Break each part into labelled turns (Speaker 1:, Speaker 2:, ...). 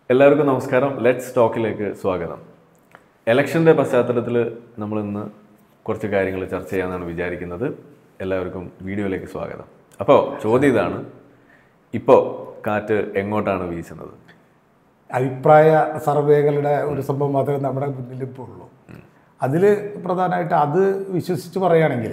Speaker 1: എല്ലാവർക്കും നമസ്കാരം ലെറ്റ്സ് ടോക്കിലേക്ക് സ്വാഗതം ഇലക്ഷൻ്റെ പശ്ചാത്തലത്തിൽ നമ്മൾ ഇന്ന് കുറച്ച് കാര്യങ്ങൾ ചർച്ച ചെയ്യാമെന്നാണ് വിചാരിക്കുന്നത് എല്ലാവർക്കും വീഡിയോയിലേക്ക് സ്വാഗതം അപ്പോൾ ചോദ്യം ഇതാണ് ഇപ്പോൾ കാറ്റ് എങ്ങോട്ടാണ് വീശുന്നത്
Speaker 2: അഭിപ്രായ സർവേകളുടെ ഒരു സംഭവം മാത്രമേ നമ്മുടെ മുന്നിൽ ഇപ്പോൾ ഉള്ളൂ അതിൽ പ്രധാനമായിട്ട് അത് വിശ്വസിച്ച് പറയുകയാണെങ്കിൽ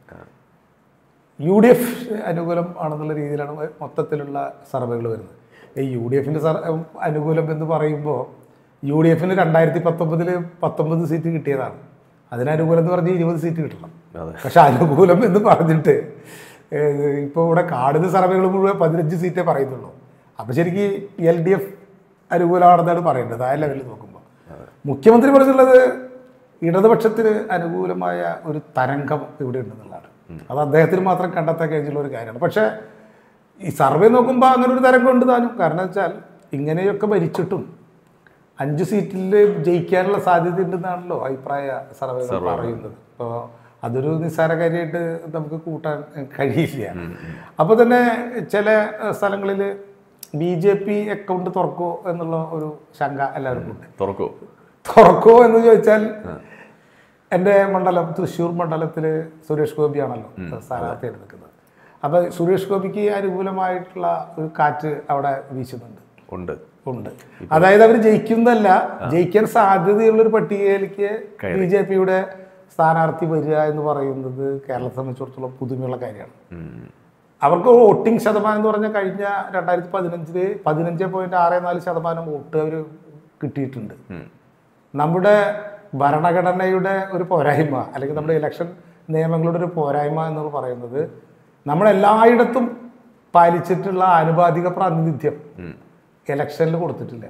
Speaker 2: യു ഡി എഫ് അനുകൂലം ആണെന്നുള്ള രീതിയിലാണ് മൊത്തത്തിലുള്ള സർവേകൾ വരുന്നത് ഈ യു ഡി എഫിൻ്റെ സർ അനുകൂലം എന്ന് പറയുമ്പോൾ യു ഡി എഫിന് രണ്ടായിരത്തി പത്തൊമ്പതിൽ പത്തൊമ്പത് സീറ്റ് കിട്ടിയതാണ് അതിന് അനുകൂലം എന്ന് പറഞ്ഞ് ഇരുപത് സീറ്റ് കിട്ടണം
Speaker 1: അതെ
Speaker 2: പക്ഷെ അനുകൂലം എന്ന് പറഞ്ഞിട്ട് ഇപ്പോൾ ഇവിടെ കാടുന്ന സർവേകൾ മുഴുവൻ പതിനഞ്ച് സീറ്റേ പറയുന്നുള്ളൂ അപ്പോൾ ശരിക്കും എൽ ഡി എഫ് അനുകൂലമാണെന്നാണ് പറയേണ്ടത് ആ ലെവലിൽ നോക്കുമ്പോൾ മുഖ്യമന്ത്രി പറഞ്ഞിട്ടുള്ളത് ഇടതുപക്ഷത്തിന് അനുകൂലമായ ഒരു തരംഗം ഇവിടെ ഉണ്ടെന്നുള്ളതാണ് അത് അദ്ദേഹത്തിന് മാത്രം കണ്ടെത്താൻ കഴിഞ്ഞുള്ള ഒരു കാര്യമാണ് പക്ഷേ ഈ സർവേ നോക്കുമ്പോൾ അങ്ങനെ ഒരു തരംഗം ഉണ്ട് താനും കാരണം വെച്ചാൽ ഇങ്ങനെയൊക്കെ ഭരിച്ചിട്ടും അഞ്ച് സീറ്റിൽ ജയിക്കാനുള്ള സാധ്യത ഉണ്ടെന്നാണല്ലോ അഭിപ്രായ സർവേകൾ പറയുന്നത് അപ്പോൾ അതൊരു നിസ്സാര കാര്യമായിട്ട് നമുക്ക് കൂട്ടാൻ കഴിയില്ല അപ്പോൾ തന്നെ ചില സ്ഥലങ്ങളിൽ ബി ജെ പി അക്കൗണ്ട് തുറക്കോ എന്നുള്ള ഒരു ശങ്ക എല്ലാവർക്കും ഉണ്ട്
Speaker 1: തുറക്കൂ
Speaker 2: തുറക്കോ എന്ന് ചോദിച്ചാൽ എൻ്റെ മണ്ഡലം തൃശ്ശൂർ മണ്ഡലത്തിൽ സുരേഷ് ഗോപിയാണല്ലോ സ്ഥാനാർത്ഥിയായിട്ട് നിൽക്കുന്നത് അപ്പോൾ സുരേഷ് ഗോപിക്ക് അനുകൂലമായിട്ടുള്ള ഒരു കാറ്റ് അവിടെ വീശുന്നുണ്ട്
Speaker 1: ഉണ്ട്
Speaker 2: ഉണ്ട് അതായത് അവർ ജയിക്കുന്നതല്ല ജയിക്കാൻ സാധ്യതയുള്ള ഒരു പട്ടികയിലേക്ക് ബി ജെ പിയുടെ സ്ഥാനാർത്ഥി വരിക എന്ന് പറയുന്നത് കേരളത്തെ സംബന്ധിച്ചിടത്തോളം പുതുമയുള്ള കാര്യമാണ്
Speaker 1: ഉം.
Speaker 2: അവർക്ക് വോട്ടിംഗ് ശതമാനം എന്ന് പറഞ്ഞാൽ കഴിഞ്ഞ രണ്ടായിരത്തി പതിനഞ്ചില് പതിനഞ്ച് പോയിന്റ് ആറ് നാല് ശതമാനം വോട്ട് അവർ കിട്ടിയിട്ടുണ്ട്
Speaker 1: ഉം.
Speaker 2: നമ്മുടെ ഭരണഘടനയുടെ ഒരു പോരായ്മ അല്ലെങ്കിൽ നമ്മുടെ ഇലക്ഷൻ നിയമങ്ങളുടെ ഒരു പോരായ്മ എന്ന് പറയുന്നത് നമ്മൾ എല്ലായിടത്തും പാലിച്ചിട്ടുള്ള ആനുപാതിക പ്രാതിനിധ്യം
Speaker 1: ഉം.
Speaker 2: ഇലക്ഷനിൽ കൊടുത്തിട്ടില്ല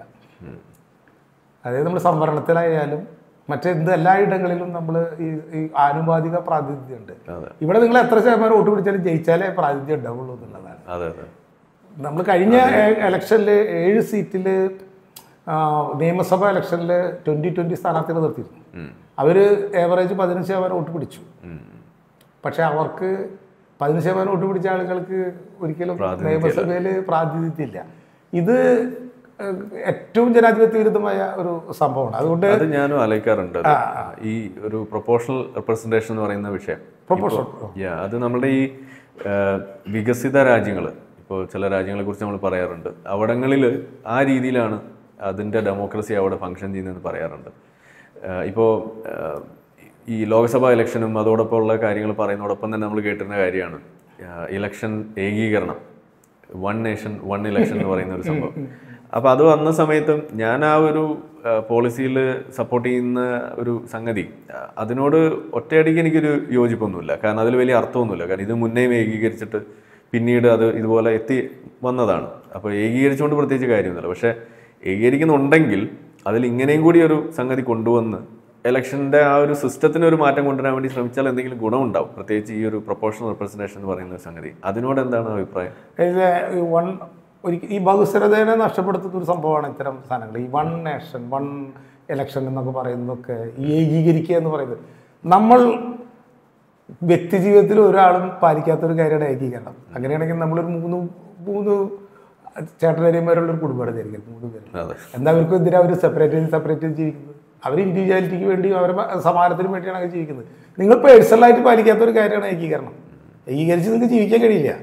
Speaker 2: അതായത് നമ്മൾ സംവരണത്തിലായാലും മറ്റെന്ത് എല്ലായിടങ്ങളിലും നമ്മൾ ഈ ഈ ആനുപാതിക പ്രാതിനിധ്യം ഉണ്ട്
Speaker 1: അതെ
Speaker 2: ഇവിടെ നിങ്ങൾ എത്ര ശതമാനം വോട്ട് പിടിച്ചാലും ജയിച്ചാലേ പ്രാതിനിധ്യം ഉണ്ടാവുള്ളൂ എന്നുള്ളതാണ്
Speaker 1: അതെ അതെ
Speaker 2: നമ്മൾ കഴിഞ്ഞ ഇലക്ഷനിൽ ഏഴ് സീറ്റിൽ നിയമസഭാ ഇലക്ഷനിൽ ട്വൻ്റി ട്വൻ്റി സ്ഥാനാർത്ഥികൾ നിർത്തിയിരുന്നു
Speaker 1: ഉം.
Speaker 2: അവർ ഏവറേജ് പതിനഞ്ച് ശതമാനം വോട്ട് പിടിച്ചു
Speaker 1: ഉം.
Speaker 2: പക്ഷെ അവർക്ക് പതിനഞ്ച് ശതമാനം വോട്ട് പിടിച്ച ആളുകൾക്ക് ഒരിക്കലും നിയമസഭയിൽ പ്രാതിനിധ്യമില്ല ഇത് ഏഹ്, ഏറ്റവും ജനാധിപത്യ വിരുദ്ധമായ ഒരു സംഭവമാണ് അതുകൊണ്ട്
Speaker 1: അത് ഞാനും ആലോചിക്കാറുണ്ട് അത്. ഈ ഒരു പ്രൊപ്പോഷണൽ റെപ്രസെന്റേഷൻ എന്ന് പറയുന്ന വിഷയം
Speaker 2: പ്രൊപ്പോഷൻ
Speaker 1: യാ അത് നമ്മുടെ ഈ ആ, വികസിത രാജ്യങ്ങൾ ഇപ്പോൾ ചില രാജ്യങ്ങളെ കുറിച്ച് നമ്മൾ പറയാറുണ്ട് അവിടങ്ങളിൽ ആ രീതിയിലാണ് അതിൻ്റെ ഡെമോക്രസി അവിടെ ഫങ്ഷൻ ചെയ്യുന്നതെന്ന് പറയാറുണ്ട് ഇപ്പോൾ ഈ ലോക്സഭാ ഇലക്ഷനും അതോടൊപ്പം ഉള്ള കാര്യങ്ങൾ പറയുന്നതോടൊപ്പം തന്നെ നമ്മൾ കേട്ടിരുന്ന കാര്യമാണ് ഇലക്ഷൻ ഏകീകരണം വൺ നേഷൻ വൺ ഇലക്ഷൻ എന്ന് പറയുന്ന ഒരു സംഭവം അപ്പോൾ അത് വന്ന സമയത്തും ഞാൻ ആ ഒരു പോളിസിയിൽ സപ്പോർട്ട് ചെയ്യുന്ന ഒരു സംഗതി ആ, അതിനോട് ഒറ്റയടിക്ക് എനിക്കൊരു യോജിപ്പൊന്നുമില്ല കാരണം അതിൽ വലിയ അർത്ഥമൊന്നുമില്ല കാരണം ഇത് മുന്നേയും ഏകീകരിച്ചിട്ട് പിന്നീട് അത് ഇതുപോലെ എത്തി വന്നതാണ് അപ്പോൾ ഏകീകരിച്ചുകൊണ്ട് പ്രത്യേകിച്ച് കാര്യമൊന്നുമില്ല പക്ഷേ ഏകീകരിക്കുന്നുണ്ടെങ്കിൽ അതിൽ ഇങ്ങനെയും കൂടി ഒരു സംഗതി കൊണ്ടുവന്ന് ഇലക്ഷൻ്റെ ആ ഒരു സിസ്റ്റത്തിന് ഒരു മാറ്റം കൊണ്ടുവരാൻ വേണ്ടി ശ്രമിച്ചാൽ എന്തെങ്കിലും ഗുണമുണ്ടാവും പ്രത്യേകിച്ച് ഈ ഒരു പ്രൊപ്പോഷണൽ റെപ്രസെൻറ്റേഷൻ എന്ന് പറയുന്ന ഒരു സംഗതി അതിനോട് എന്താണ് അഭിപ്രായം
Speaker 2: ഇതിലെ ഈ വൺ ഒരിക്കൽ ഈ ബഹുസ്വരതയെ നഷ്ടപ്പെടുത്തുന്ന ഒരു സംഭവമാണ് ഇത്തരം സാധനങ്ങൾ ഈ വൺ നേഷൻ വൺ ഇലക്ഷൻ എന്നൊക്കെ പറയുന്നതൊക്കെ ഈ ഏകീകരിക്കുക എന്ന് പറയുന്നത് നമ്മൾ വ്യക്തി ജീവിതത്തിൽ ഒരാളും പാലിക്കാത്തൊരു കാര്യമാണ് ഏകീകരണം അങ്ങനെയാണെങ്കിൽ നമ്മളൊരു മൂന്ന് മൂന്ന് ചേട്ടനരിയന്മാരുള്ള ഒരു കുടുംബമാണ് വിചാരിക്കുന്നത് മൂന്ന് പേര്
Speaker 1: അതെ
Speaker 2: എന്താ അവർക്ക് എന്തിനാ അവർ സെപ്പറേറ്റ് ചെയ്ത് സെപ്പറേറ്റ് ചെയ്ത് ജീവിക്കുന്നത് അവർ ഇൻഡിവിജ്വാലിറ്റിക്ക് വേണ്ടി അവരുടെ സമാനത്തിന് വേണ്ടിയാണ് അവർ ജീവിക്കുന്നത് നിങ്ങൾ പേഴ്സണലായിട്ട് പാലിക്കാത്ത ഒരു കാര്യമാണ് ഏകീകരണം ഏകീകരിച്ച് നിങ്ങൾക്ക് ജീവിക്കാൻ കഴിയില്ല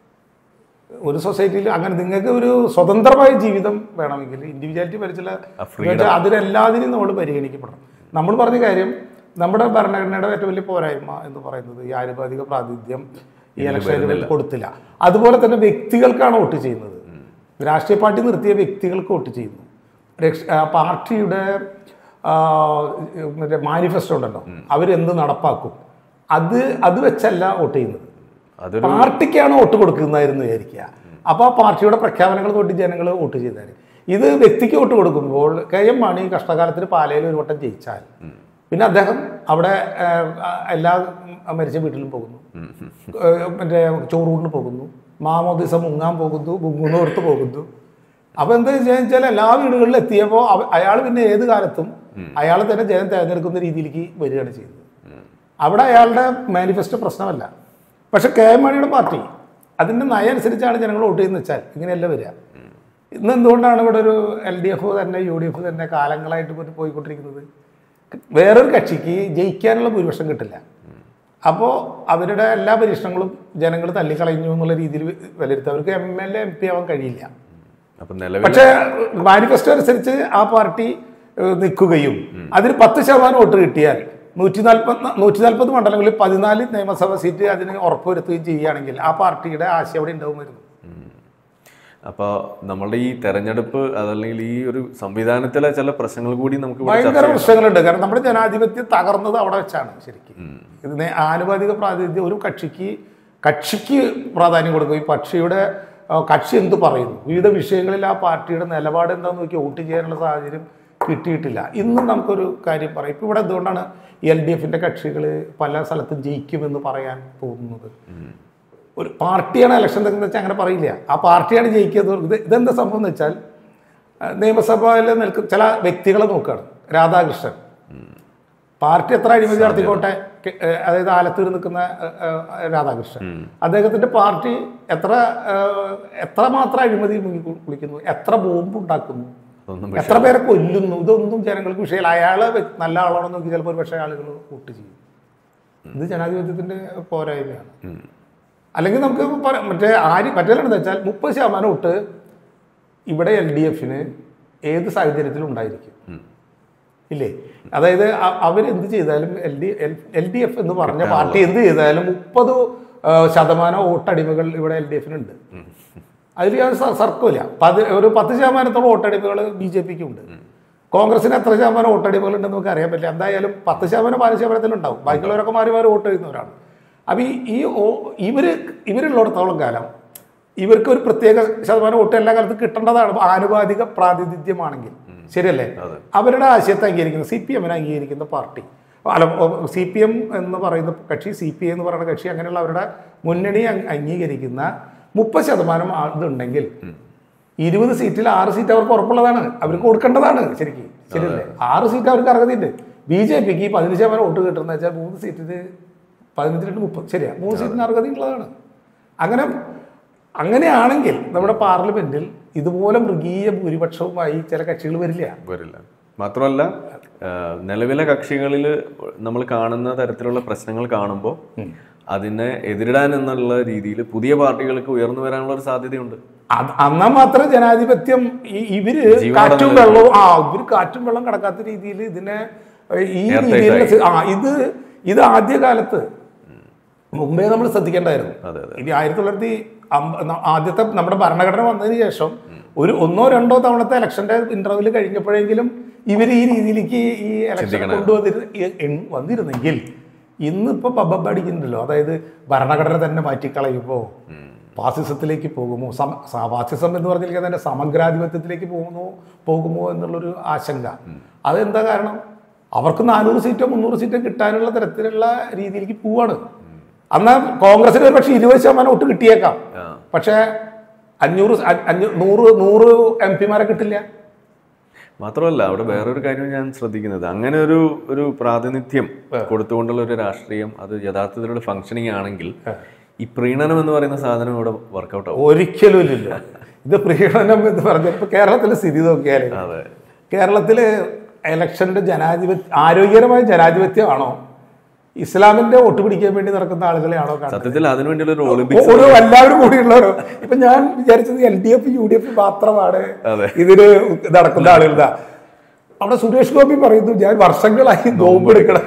Speaker 2: ഒരു സൊസൈറ്റിയിൽ അങ്ങനെ നിങ്ങൾക്ക് ഒരു സ്വതന്ത്രമായ ജീവിതം വേണമെങ്കിൽ ഇൻഡിവിജ്വാലിറ്റി പരിചയ
Speaker 1: freedom.
Speaker 2: അതിനെല്ലാതിനും നമ്മൾ പരിഗണിക്കപ്പെടണം നമ്മൾ പറഞ്ഞ കാര്യം നമ്മുടെ ഭരണഘടനയുടെ ഏറ്റവും വലിയ പോരായ്മ എന്ന് പറയുന്നത് ഈ ആനുപാതിക പ്രാതിനിധ്യം ഈ ഇലക്ഷനിൽ കൊടുത്തില്ല അതുപോലെ തന്നെ വ്യക്തികൾക്കാണ് വോട്ട് ചെയ്യുന്നത് രാഷ്ട്രീയ പാർട്ടി നിർത്തിയ വ്യക്തികൾക്ക് വോട്ട് ചെയ്യുന്നു രക്ഷ- ആ, പാർട്ടിയുടെ ആ, മറ്റേ മാനിഫെസ്റ്റോ ഉണ്ടല്ലോ അവരെന്ത് നടപ്പാക്കും അത് അത് വെച്ചല്ല വോട്ട് ചെയ്യുന്നത്
Speaker 1: അതൊരു
Speaker 2: പാർട്ടിക്കാണ് വോട്ട് കൊടുക്കുന്നതായിരുന്നു വിചാരിക്കുക അപ്പോൾ ആ പാർട്ടിയുടെ പ്രഖ്യാപനങ്ങൾ തൊട്ട് ജനങ്ങൾ വോട്ട് ചെയ്താൽ ഇത് വ്യക്തിക്ക് വോട്ട് കൊടുക്കുമ്പോൾ കെ എം മാണി കഷ്ടകാലത്തിന് പാലയിൽ ഒരു വട്ടം ജയിച്ചാൽ പിന്നെ അദ്ദേഹം അവിടെ ഏഹ്, എല്ലാ മരിച്ച വീട്ടിലും പോകുന്നു ഏഹ്, മറ്റേ ചോറൂണിന് പോകുന്നു മാമോദിസ മുങ്ങാൻ പോകുന്നു മുങ്ങുന്നോർത്ത് പോകുന്നു അപ്പോൾ എന്താ വെച്ചാൽ എല്ലാ വീടുകളിലും എത്തിയപ്പോൾ അയാൾ പിന്നെ ഏത് കാലത്തും അയാളെ തന്നെ ജനം തിരഞ്ഞെടുക്കുന്ന രീതിയിലേക്ക് വരികയാണ് ചെയ്യുന്നത് അവിടെ അയാളുടെ മാനിഫെസ്റ്റോ പ്രശ്നമല്ല പക്ഷെ കെ എം മാണിയുടെ പാർട്ടി അതിൻ്റെ നയം അനുസരിച്ചാണ് ജനങ്ങൾ വോട്ട് ചെയ്യുന്നത് വെച്ചാൽ ഇങ്ങനെയല്ല വരിക ഇന്ന് എന്തുകൊണ്ടാണ് ഇവിടെ ഒരു എൽ ഡി എഫ് തന്നെ യു ഡി എഫ് തന്നെ കാലങ്ങളായിട്ട് പോയി- പോയിക്കൊണ്ടിരിക്കുന്നത് വേറൊരു കക്ഷിക്ക് ജയിക്കാനുള്ള ഭൂരിപക്ഷം കിട്ടില്ല അപ്പോൾ അവരുടെ എല്ലാ പരീക്ഷണങ്ങളും ജനങ്ങൾ തള്ളിക്കളഞ്ഞു എന്നുള്ള രീതിയിൽ വിലയിരുത്തുക അവർക്ക് M L A M P ആവാൻ കഴിയില്ല
Speaker 1: അപ്പൊ നിലവിൽ
Speaker 2: പക്ഷേ മാനിഫെസ്റ്റോ അനുസരിച്ച് ആ പാർട്ടി ഏഹ്, നിൽക്കുകയും അതിന് പത്ത് ശതമാനം വോട്ട് കിട്ടിയാൽ നൂറ്റി നാൽപ്പത് നൂറ്റി നാൽപ്പത് മണ്ഡലങ്ങളിൽ പതിനാല് നിയമസഭാ സീറ്റ് അതിന് ഉറപ്പുവരുത്തുകയും ചെയ്യുകയാണെങ്കിൽ ആ പാർട്ടിയുടെ ആശയം അവിടെ ഉണ്ടാവുമായിരുന്നു
Speaker 1: അപ്പോൾ നമ്മളുടെ ഈ തെരഞ്ഞെടുപ്പ് അതല്ലെങ്കിൽ ഈ ഒരു സംവിധാനത്തിലെ ചില പ്രശ്നങ്ങൾ കൂടി നമുക്ക് ഇവിടെ ചർച്ച
Speaker 2: ഭയങ്കര പ്രശ്നങ്ങളുണ്ട് കാരണം നമ്മുടെ ജനാധിപത്യം തകർന്നത് അവിടെ വെച്ചാണ് ശരിക്കും ഇതിന് ആനുപാതിക പ്രാതിനിധ്യം ഒരു കക്ഷിക്ക് കക്ഷിക്ക് പ്രാധാന്യം കൊടുക്കും ഈ പക്ഷിയുടെ ആ, കക്ഷി എന്ത് പറയുന്നു വിവിധ വിഷയങ്ങളിൽ ആ പാർട്ടിയുടെ നിലപാട് എന്താണെന്ന് നോക്കി വോട്ട് ചെയ്യാനുള്ള സാഹചര്യം കിട്ടിയിട്ടില്ല ഇന്നും നമുക്കൊരു കാര്യം പറയാം ഇപ്പോൾ ഇവിടെ എന്തുകൊണ്ടാണ് എൽ ഡി എഫിൻ്റെ കക്ഷികൾ പല സ്ഥലത്തും ജയിക്കുമെന്ന് പറയാൻ തോന്നുന്നത് ഒരു പാർട്ടിയാണ് ഇലക്ഷൻ തെങ്ങുന്നത് വെച്ചാൽ അങ്ങനെ പറയില്ല ആ പാർട്ടിയാണ് ജയിക്കുന്നത് ഇത് ഇതെന്താ സംഭവം എന്ന് വെച്ചാൽ ആ, നിയമസഭയിൽ നിൽക്കുന്ന ചില വ്യക്തികളെ നോക്കുകയാണ് രാധാകൃഷ്ണൻ പാർട്ടി എത്ര അഴിമതി നടത്തിക്കോട്ടെ കെ- ഏ, അതായത് ആലത്തൂർ നിൽക്കുന്ന ഏ, ഏ, രാധാകൃഷ്ണൻ അദ്ദേഹത്തിന്റെ പാർട്ടി എത്ര ഏ, എത്ര മാത്രം അഴിമതി മുങ്ങി കു- കുളിക്കുന്നു എത്ര ബോംബ് ഉണ്ടാക്കുന്നു
Speaker 1: അതൊന്നും
Speaker 2: എത്ര പേരെ കൊല്ലുന്നു ഇതൊന്നും ജനങ്ങൾക്ക് വിഷയമില്ല അയാള് വ്യ- നല്ല ആളാണെന്ന് നോക്കി ചിലപ്പോൾ ഒരു പക്ഷേ ആളുകൾ വോട്ട് ചെയ്യും ഇത് ജനാധിപത്യത്തിന്റെ പോരായ്മയാണ് അല്ലെങ്കിൽ നമുക്ക് പറയാം മറ്റേ ആര് മറ്റേതാണെന്ന് വെച്ചാൽ മുപ്പത് ശതമാനം വോട്ട് ഇവിടെ എൽ ഡി എഫിന് ഏത് സാഹചര്യത്തിലും ഉണ്ടായിരിക്കും ഇല്ലേ അതായത് അ- അവരെന്ത് ചെയ്താലും L D L D F എന്ന് പറഞ്ഞ പാർട്ടി എന്ത് ചെയ്താലും മുപ്പത് ശതമാനം വോട്ടടിമകൾ ഇവിടെ എൽ ഡി എഫിനുണ്ട് അതിൽ ഞാൻ സർക്കില്ല പത് ഒരു പത്ത് ശതമാനത്തോളം വോട്ടടിമകൾ ബി ജെ പിക്ക് ഉണ്ട് കോൺഗ്രസിന് എത്ര ശതമാനം വോട്ടടിമകൾ ഉണ്ടെന്ന് നമുക്ക് അറിയാൻ പറ്റില്ല എന്തായാലും പത്ത് ശതമാനം പതിനഞ്ച് ശതമാനത്തിലുണ്ടാവും ബാക്കിയുള്ളവരൊക്കെ മാറി മാറി വോട്ട് ചെയ്യുന്നവരാണ് അപ്പം ഈ ഈ ഓ- ഇവര് ഇവരുള്ളിടത്തോളം കാലം ഇവർക്ക് ഒരു പ്രത്യേക ശതമാനം വോട്ട് എല്ലാ കാലത്തും കിട്ടേണ്ടതാണ് ആനുപാതിക പ്രാതിനിധ്യമാണെങ്കിൽ ശരിയല്ലേ അവരുടെ ആശയത്തെ അംഗീകരിക്കുന്ന സി പി എമ്മിനെ അംഗീകരിക്കുന്ന പാർട്ടി അല്ല സി പി എം എന്ന് പറയുന്ന കക്ഷി സി പി ഐ എന്ന് പറയുന്ന കക്ഷി അങ്ങനെയുള്ള അവരുടെ മുന്നണി അംഗ- അംഗീകരിക്കുന്ന മുപ്പത് ശതമാനം ഇതുണ്ടെങ്കിൽ ഇരുപത് സീറ്റിൽ ആറ് സീറ്റ് അവർക്ക് ഉറപ്പുള്ളതാണ് അവർക്ക് കൊടുക്കേണ്ടതാണ് ശരിക്കും ശരിയല്ലേ ആറ് സീറ്റ് അവർക്ക് അർഹതയുണ്ട് ബി ജെ പിക്ക് പതിനഞ്ച് ശതമാനം വോട്ട് കിട്ടുന്ന വെച്ചാൽ മൂന്ന് സീറ്റിന് പതിനഞ്ച് രണ്ട് മുപ്പത് ശരിയാ മൂന്ന് സീറ്റിന് അർഹതയുള്ളതാണ് അങ്ങനെ അങ്ങനെയാണെങ്കിൽ നമ്മുടെ പാർലമെന്റിൽ ഇതുപോലെ മൃഗീയ ഭൂരിപക്ഷവുമായി ചില കക്ഷികൾ വരില്ല
Speaker 1: വരില്ല മാത്രമല്ല ആ, നിലവിലെ കക്ഷികളിൽ നമ്മൾ കാണുന്ന തരത്തിലുള്ള പ്രശ്നങ്ങൾ കാണുമ്പോൾ അതിനെ എതിരിടാൻ എന്നുള്ള രീതിയിൽ പുതിയ പാർട്ടികൾക്ക് ഉയർന്നു വരാനുള്ള ഒരു സാധ്യതയുണ്ട്
Speaker 2: അത് എന്നാൽ മാത്രം ജനാധിപത്യം ഈ- ഇവര്
Speaker 1: ജീവനോടെ
Speaker 2: കാറ്റും വെള്ളവും ആ ഇവര് കാറ്റും വെള്ളം കടക്കാത്ത രീതിയിൽ ഇതിനെ ഈ
Speaker 1: Airtight
Speaker 2: രീതിയിലുള്ള
Speaker 1: ആയി.
Speaker 2: സി- ആ ഇത് ഇത് ആദ്യകാലത്ത് മുമ്പേ നമ്മൾ ശ്രദ്ധിക്കേണ്ടായിരുന്നു
Speaker 1: അതെ അതെ
Speaker 2: ഇനി ആയിരത്തി തൊള്ളായിരത്തി അമ്പ- ന- ആദ്യത്തെ നമ്മുടെ ഭരണഘടന വന്നതിന് ശേഷം ഒരു ഒന്നോ രണ്ടോ തവണത്തെ ഇലക്ഷന്റെ ഇന്റർവ്യൂല് കഴിഞ്ഞപ്പോഴെങ്കിലും ഇവർ ഈ രീതിയിലേക്ക് ഈ ഇലക്ഷൻ
Speaker 1: ചിന്തിക്കണം.
Speaker 2: കൊണ്ടുവന്നി വന്നിരുന്നെങ്കിൽ ഇന്നിപ്പോ പബ്ബടിക്കുന്നുണ്ടല്ലോ അതായത് ഭരണഘടന തന്നെ മാറ്റിക്കളയുമോ ഫാസിസത്തിലേക്ക് പോകുമോ സമ സ- ഫാസിസം എന്ന് പറഞ്ഞിരിക്കാൻ തന്നെ സമഗ്രാധിപത്യത്തിലേക്ക് പോകുമോ പോകുമോ എന്നുള്ളൊരു ആശങ്ക അതെന്താ കാരണം അവർക്ക് നാനൂറ് സീറ്റോ മുന്നൂറ് സീറ്റോ കിട്ടാനുള്ള തരത്തിലുള്ള രീതിയിലേക്ക് പോവാണ് അന്ന് കോൺഗ്രസിന് ഒരു പക്ഷേ ഇരുപത് ശതമാനം വോട്ട് കിട്ടിയേക്കാം
Speaker 1: ആ.
Speaker 2: പക്ഷേ അഞ്ഞൂറ് സ- അ- അഞ്ഞൂ നൂറ് നൂറ് എം പിമാരെ കിട്ടില്ല
Speaker 1: മാത്രമല്ല അവിടെ വേറൊരു കാര്യം ഞാൻ ശ്രദ്ധിക്കുന്നത് അങ്ങനെ ഒരു ഒരു പ്രാതിനിധ്യം കൊടുത്തുകൊണ്ടുള്ള ഒരു രാഷ്ട്രീയം അത് യഥാർത്ഥത്തിലുള്ള ഫങ്ഷനിങ് ആണെങ്കിൽ ഈ പ്രീണനം എന്ന് പറയുന്ന സാധനം ഇവിടെ വർക്കൗട്ട് ആവും
Speaker 2: ഒരിക്കലും ഇല്ല ഇത് പ്രീണനം എന്ന് പറഞ്ഞാൽ ഇപ്പൊ കേരളത്തിലെ സ്ഥിതി നോക്കിയാൽ
Speaker 1: അതെ
Speaker 2: കേരളത്തില് ഇലക്ഷന്റെ ജനാധിപത്യ ആരോഗ്യകരമായ ജനാധിപത്യമാണോ ഇസ്ലാമിന്റെ വോട്ട് പിടിക്കാൻ വേണ്ടി നടക്കുന്ന ആളുകളെയാണോ കാണുന്നത്
Speaker 1: സത്യത്തിൽ അതിനുവേണ്ടിയുള്ള ഒരു ഒളിമ്പിക്സ്
Speaker 2: ഓരോ എല്ലാവരും കൂടിയുള്ളവരോ ഇപ്പൊ ഞാൻ വിചാരിച്ചത് L D F U D F മാത്രമാണ്
Speaker 1: അതെ.
Speaker 2: ഇതിന് നടക്കുന്ന ആളുകളുടെ അവിടെ സുരേഷ് ഗോപി പറയുന്നു ഞാൻ വർഷങ്ങളായി നോമ്പെടുക്കണം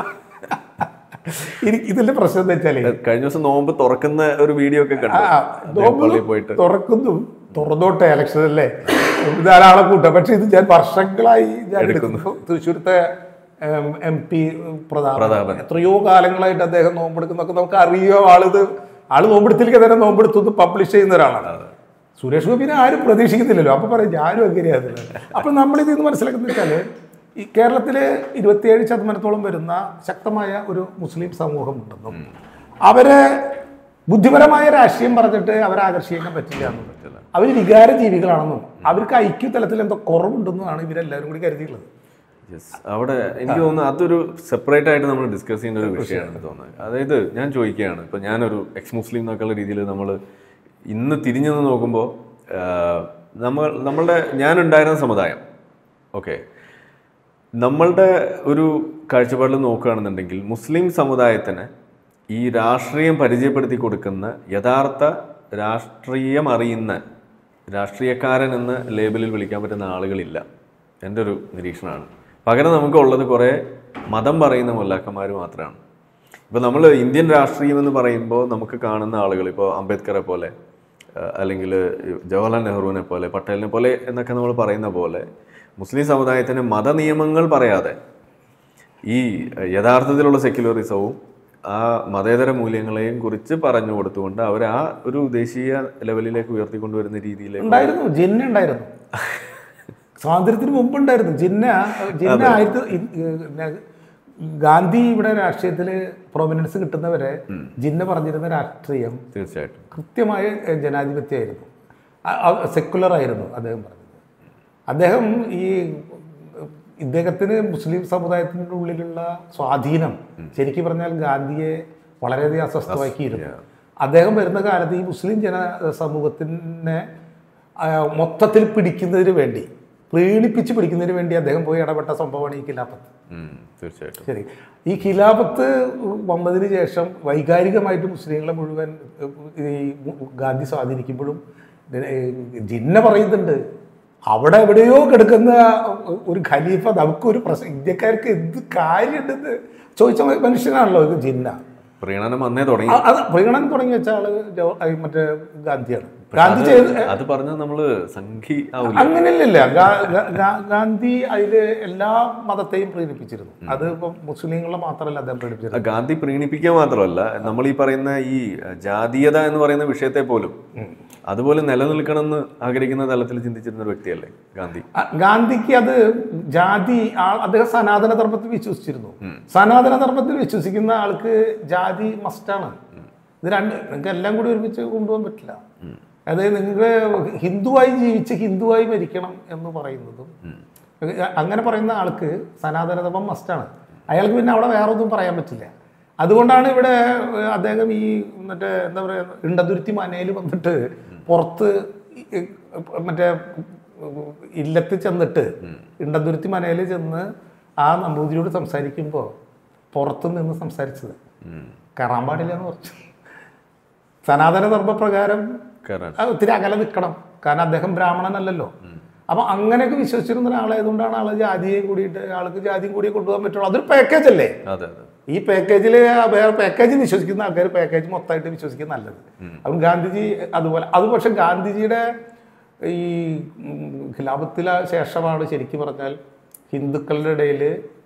Speaker 2: ഇനി- ഇതിന്റെ പ്രശ്നം എന്താ വെച്ചാലേ
Speaker 1: കഴിഞ്ഞ ദിവസം നോമ്പ് തുറക്കുന്ന ഒരു വീഡിയോ ഒക്കെ കണ്ടു
Speaker 2: ആ,
Speaker 1: അദ്ദേഹം
Speaker 2: നോമ്പ്
Speaker 1: പള്ളിയിൽ പോയിട്ട്
Speaker 2: തുറക്കുന്നു തുറന്നോട്ടെ ഇലക്ഷൻ അല്ലേ ധാരാളം കൂട്ടം പക്ഷെ ഇത് ഞാൻ വർഷങ്ങളായി ഞാൻ എടുക്കുന്നു തൃശ്ശൂരത്തെ എം പി പ്രതാപൻ
Speaker 1: പ്രതാപൻ.
Speaker 2: എത്രയോ കാലങ്ങളായിട്ട് അദ്ദേഹം നോമ്പെടുക്കുന്നൊക്കെ നമുക്ക് അറിയോ ആളിത് ആള് നോമ്പെടുത്തിലേക്ക് തന്നെ നോമ്പെടുത്തു പബ്ലിഷ് ചെയ്യുന്ന ഒരാളാണ് സുരേഷ് ഗോപിനെ ആരും പ്രതീക്ഷിക്കുന്നില്ലല്ലോ അപ്പൊ പറയും ഞാനും അങ്ങനെയാണ് അപ്പൊ നമ്മളിത് ഇന്ന് മനസ്സിലാക്കുന്ന വെച്ചാല് ഈ കേരളത്തില് ഇരുപത്തിയേഴ് ശതമാനത്തോളം വരുന്ന ശക്തമായ ഒരു മുസ്ലിം സമൂഹമുണ്ടെന്നും അവരെ ബുദ്ധിപരമായ രാഷ്ട്രീയം പറഞ്ഞിട്ട് അവരെ ആകർഷിക്കാൻ പറ്റില്ല എന്നും അവർ വികാര ജീവികളാണെന്നും അവർക്ക് ഐക്യ തലത്തിൽ എന്തോ കുറവുണ്ടെന്നുമാണ് ഇവരെല്ലാവരും കൂടി കരുതിയുള്ളത്
Speaker 1: യെസ് അവിടെ എനിക്ക് തോന്നുന്നു അതൊരു സെപ്പറേറ്റ് ആയിട്ട് നമ്മൾ ഡിസ്കസ് ചെയ്യുന്ന ഒരു വിഷയമാണ് തോന്നുന്നത് അതായത് ഞാൻ ചോദിക്കുകയാണ് ഇപ്പൊ ഞാനൊരു എക്സ് മുസ്ലിം എന്നൊക്കെയുള്ള രീതിയിൽ നമ്മൾ ഇന്ന് തിരിഞ്ഞു നിന്ന് നോക്കുമ്പോൾ നമ്മൾ നമ്മളുടെ ഞാനുണ്ടായിരുന്ന സമുദായം ഓക്കെ നമ്മളുടെ ഒരു കാഴ്ചപ്പാടിൽ നോക്കുകയാണെന്നുണ്ടെങ്കിൽ മുസ്ലിം സമുദായത്തിന് ഈ രാഷ്ട്രീയം പരിചയപ്പെടുത്തി കൊടുക്കുന്ന യഥാർത്ഥ രാഷ്ട്രീയം അറിയുന്ന രാഷ്ട്രീയക്കാരൻ എന്ന ലേബലിൽ വിളിക്കാൻ പറ്റുന്ന ആളുകളില്ല എൻ്റെ ഒരു നിരീക്ഷണമാണ് പകരം നമുക്കുള്ളത് കുറേ മതം പറയുന്ന മുല്ലാക്കന്മാർ മാത്രമാണ് ഇപ്പോൾ നമ്മൾ ഇന്ത്യൻ രാഷ്ട്രീയം എന്ന് പറയുമ്പോൾ നമുക്ക് കാണുന്ന ആളുകൾ ഇപ്പോൾ അംബേദ്കറെ പോലെ അല്ലെങ്കിൽ ജവഹർലാൽ നെഹ്റുവിനെ പോലെ പട്ടേലിനെ പോലെ എന്നൊക്കെ നമ്മൾ പറയുന്ന പോലെ മുസ്ലിം സമുദായത്തിന് മതനിയമങ്ങൾ പറയാതെ ഈ യഥാർത്ഥത്തിലുള്ള സെക്യുലറിസവും ആ മതേതര മൂല്യങ്ങളെയും കുറിച്ച് പറഞ്ഞു കൊടുത്തുകൊണ്ട് അവരെ ആ ഒരു ദേശീയ ലെവലിലേക്ക് ഉയർത്തിക്കൊണ്ടുവരുന്ന രീതിയിലേക്ക്
Speaker 2: ഉണ്ടായിരുന്നു ജിന്ന ഉണ്ടായിരുന്നു സ്വാതന്ത്ര്യത്തിന് മുമ്പ് ഉണ്ടായിരുന്നു ജിന്ന ജിന്ന ആയിരത്തി ഇ- പിന്നെ ഗാന്ധി ഇവിടെ രാഷ്ട്രീയത്തിൽ പ്രൊമിനൻസ് കിട്ടുന്നവരെ ജിന്ന പറഞ്ഞിരുന്ന രാഷ്ട്രീയം
Speaker 1: തീർച്ചയായിട്ടും
Speaker 2: കൃത്യമായ എഹ്, ജനാധിപത്യമായിരുന്നു സെക്കുലർ ആയിരുന്നു അദ്ദേഹം പറഞ്ഞത് അദ്ദേഹം ഈ ഇദ്ദേഹത്തിന് മുസ്ലിം സമുദായത്തിൻ്റെ ഉള്ളിലുള്ള സ്വാധീനം ശരിക്കും പറഞ്ഞാൽ ഗാന്ധിയെ വളരെയധികം അസ്വസ്ഥമാക്കിയിരുന്നു അദ്ദേഹം വരുന്ന കാലത്ത് ഈ മുസ്ലിം ജന സമൂഹത്തിനെ ആ, മൊത്തത്തിൽ പിടിക്കുന്നതിന് വേണ്ടി പ്രീണിപ്പിച്ച് പിടിക്കുന്നതിന് വേണ്ടി അദ്ദേഹം പോയി ഇടപെട്ട സംഭവമാണ് ഈ ഖിലാഫത്ത്
Speaker 1: ഉം, തീർച്ചയായിട്ടും
Speaker 2: ശരി ഈ ഖിലാഫത്ത് വന്നതിന് ശേഷം വൈകാരികമായിട്ട് മുസ്ലിങ്ങളെ മുഴുവൻ ഈ ഗാന്ധി സ്വാധീനിക്കുമ്പോഴും ഇതിനെ- ജിന്ന പറയുന്നുണ്ട് അവിടെ എവിടെയോ കിടക്കുന്ന ഒരു ഖലീഫ നമുക്കൊരു പ്രശ്നം ഇന്ത്യക്കാർക്ക് എന്ത് കാര്യമുണ്ടെന്ന് ചോദിച്ച മനുഷ്യനാണല്ലോ ഇത് ജിന്ന
Speaker 1: പ്രീണനം അന്നേ തുടങ്ങി
Speaker 2: ആ- അത് പ്രീണനം തുടങ്ങി വെച്ച ആള് ജവ- ഈ മറ്റേ ഗാന്ധിയാണ് ഗാന്ധി ചെയ്ത്
Speaker 1: അത് പറഞ്ഞാൽ നമ്മള് സംഘി ആവില്ല
Speaker 2: അങ്ങനെയല്ല ഗാ- ഗാ- ഗാ- ഗാന്ധി അതില് എല്ലാ മതത്തെയും പ്രീണിപ്പിച്ചിരുന്നു അത് ഇപ്പം മുസ്ലിങ്ങളെ മാത്രമല്ല അദ്ദേഹം പ്രീണിപ്പിച്ചിരുന്നത്
Speaker 1: ഗാന്ധി പ്രീണിപ്പിക്കുക മാത്രമല്ല നമ്മൾ ഈ പറയുന്ന ഈ ജാതീയത എന്ന് പറയുന്ന വിഷയത്തെ പോലും അതുപോലെ നിലനിൽക്കണമെന്ന് ആഗ്രഹിക്കുന്ന തലത്തിൽ ചിന്തിച്ചിരുന്ന ഒരു വ്യക്തിയല്ലേ ഗാന്ധി
Speaker 2: ആ, ഗാന്ധിക്ക് അത് ജാതി ആ- അദ്ദേഹം സനാതന ധർമ്മത്തിൽ വിശ്വസിച്ചിരുന്നു സനാതന ധർമ്മത്തിൽ വിശ്വസിക്കുന്ന ആൾക്ക് ജാതി മസ്റ്റാണ് ഇത് രണ്ട് നിങ്ങൾക്ക് എല്ലാം കൂടി ഒരുമിച്ച് കൊണ്ടുപോകാൻ പറ്റില്ല അതായത് നിങ്ങൾ ഹിന്ദുവായി ജീവിച്ച് ഹിന്ദുവായി മരിക്കണം എന്ന് പറയുന്നതും അങ്ങനെ പറയുന്ന ആൾക്ക് സനാതന ധർമ്മം മസ്റ്റാണ് അയാൾക്ക് പിന്നെ അവിടെ വേറെ ഒന്നും പറയാൻ പറ്റില്ല അതുകൊണ്ടാണ് ഇവിടെ ഏഹ്, അദ്ദേഹം ഈ മറ്റേ എന്താ പറയുക ഇണ്ടതുരുത്തി മനയിൽ വന്നിട്ട് പുറത്ത് ഈ, ഈ, മറ്റേ ഇല്ലത്ത് ചെന്നിട്ട് ഇണ്ടതുരുത്തി മനയിൽ ചെന്ന് ആ നമ്പൂതിരിയോട് സംസാരിക്കുമ്പോൾ പുറത്തു നിന്ന് സംസാരിച്ചത് കയറാൻ പാടില്ല എന്ന് പറഞ്ഞു സനാതന ധർമ്മപ്രകാരം
Speaker 1: കാരണം
Speaker 2: അത് ഒത്തിരി അകലെ നിൽക്കണം കാരണം അദ്ദേഹം ബ്രാഹ്മണനല്ലല്ലോ അപ്പൊ അങ്ങനെയൊക്കെ വിശ്വസിച്ചിരുന്ന ഒരാളായതുകൊണ്ടാണ് ആള് ജാതിയെ കൂടിയിട്ട് ആൾക്ക് ജാതിയും കൂടി കൊണ്ടുപോകാൻ പറ്റുള്ളൂ അതൊരു പാക്കേജ് അല്ലേ
Speaker 1: അതെ അതെ
Speaker 2: ഈ പാക്കേജിൽ വേറെ പാക്കേജ് വിശ്വസിക്കുന്ന ആൾക്കാർ പാക്കേജ് മൊത്തമായിട്ട് വിശ്വസിക്കുന്ന നല്ലത് അപ്പം ഗാന്ധിജി അതുപോലെ അത് പക്ഷെ ഗാന്ധിജിയുടെ ഈ ഉം, ഖിലാഫത്തിലെ ശേഷമാണ് ശരിക്കും പറഞ്ഞാൽ ഹിന്ദുക്കളുടെ ഇടയിൽ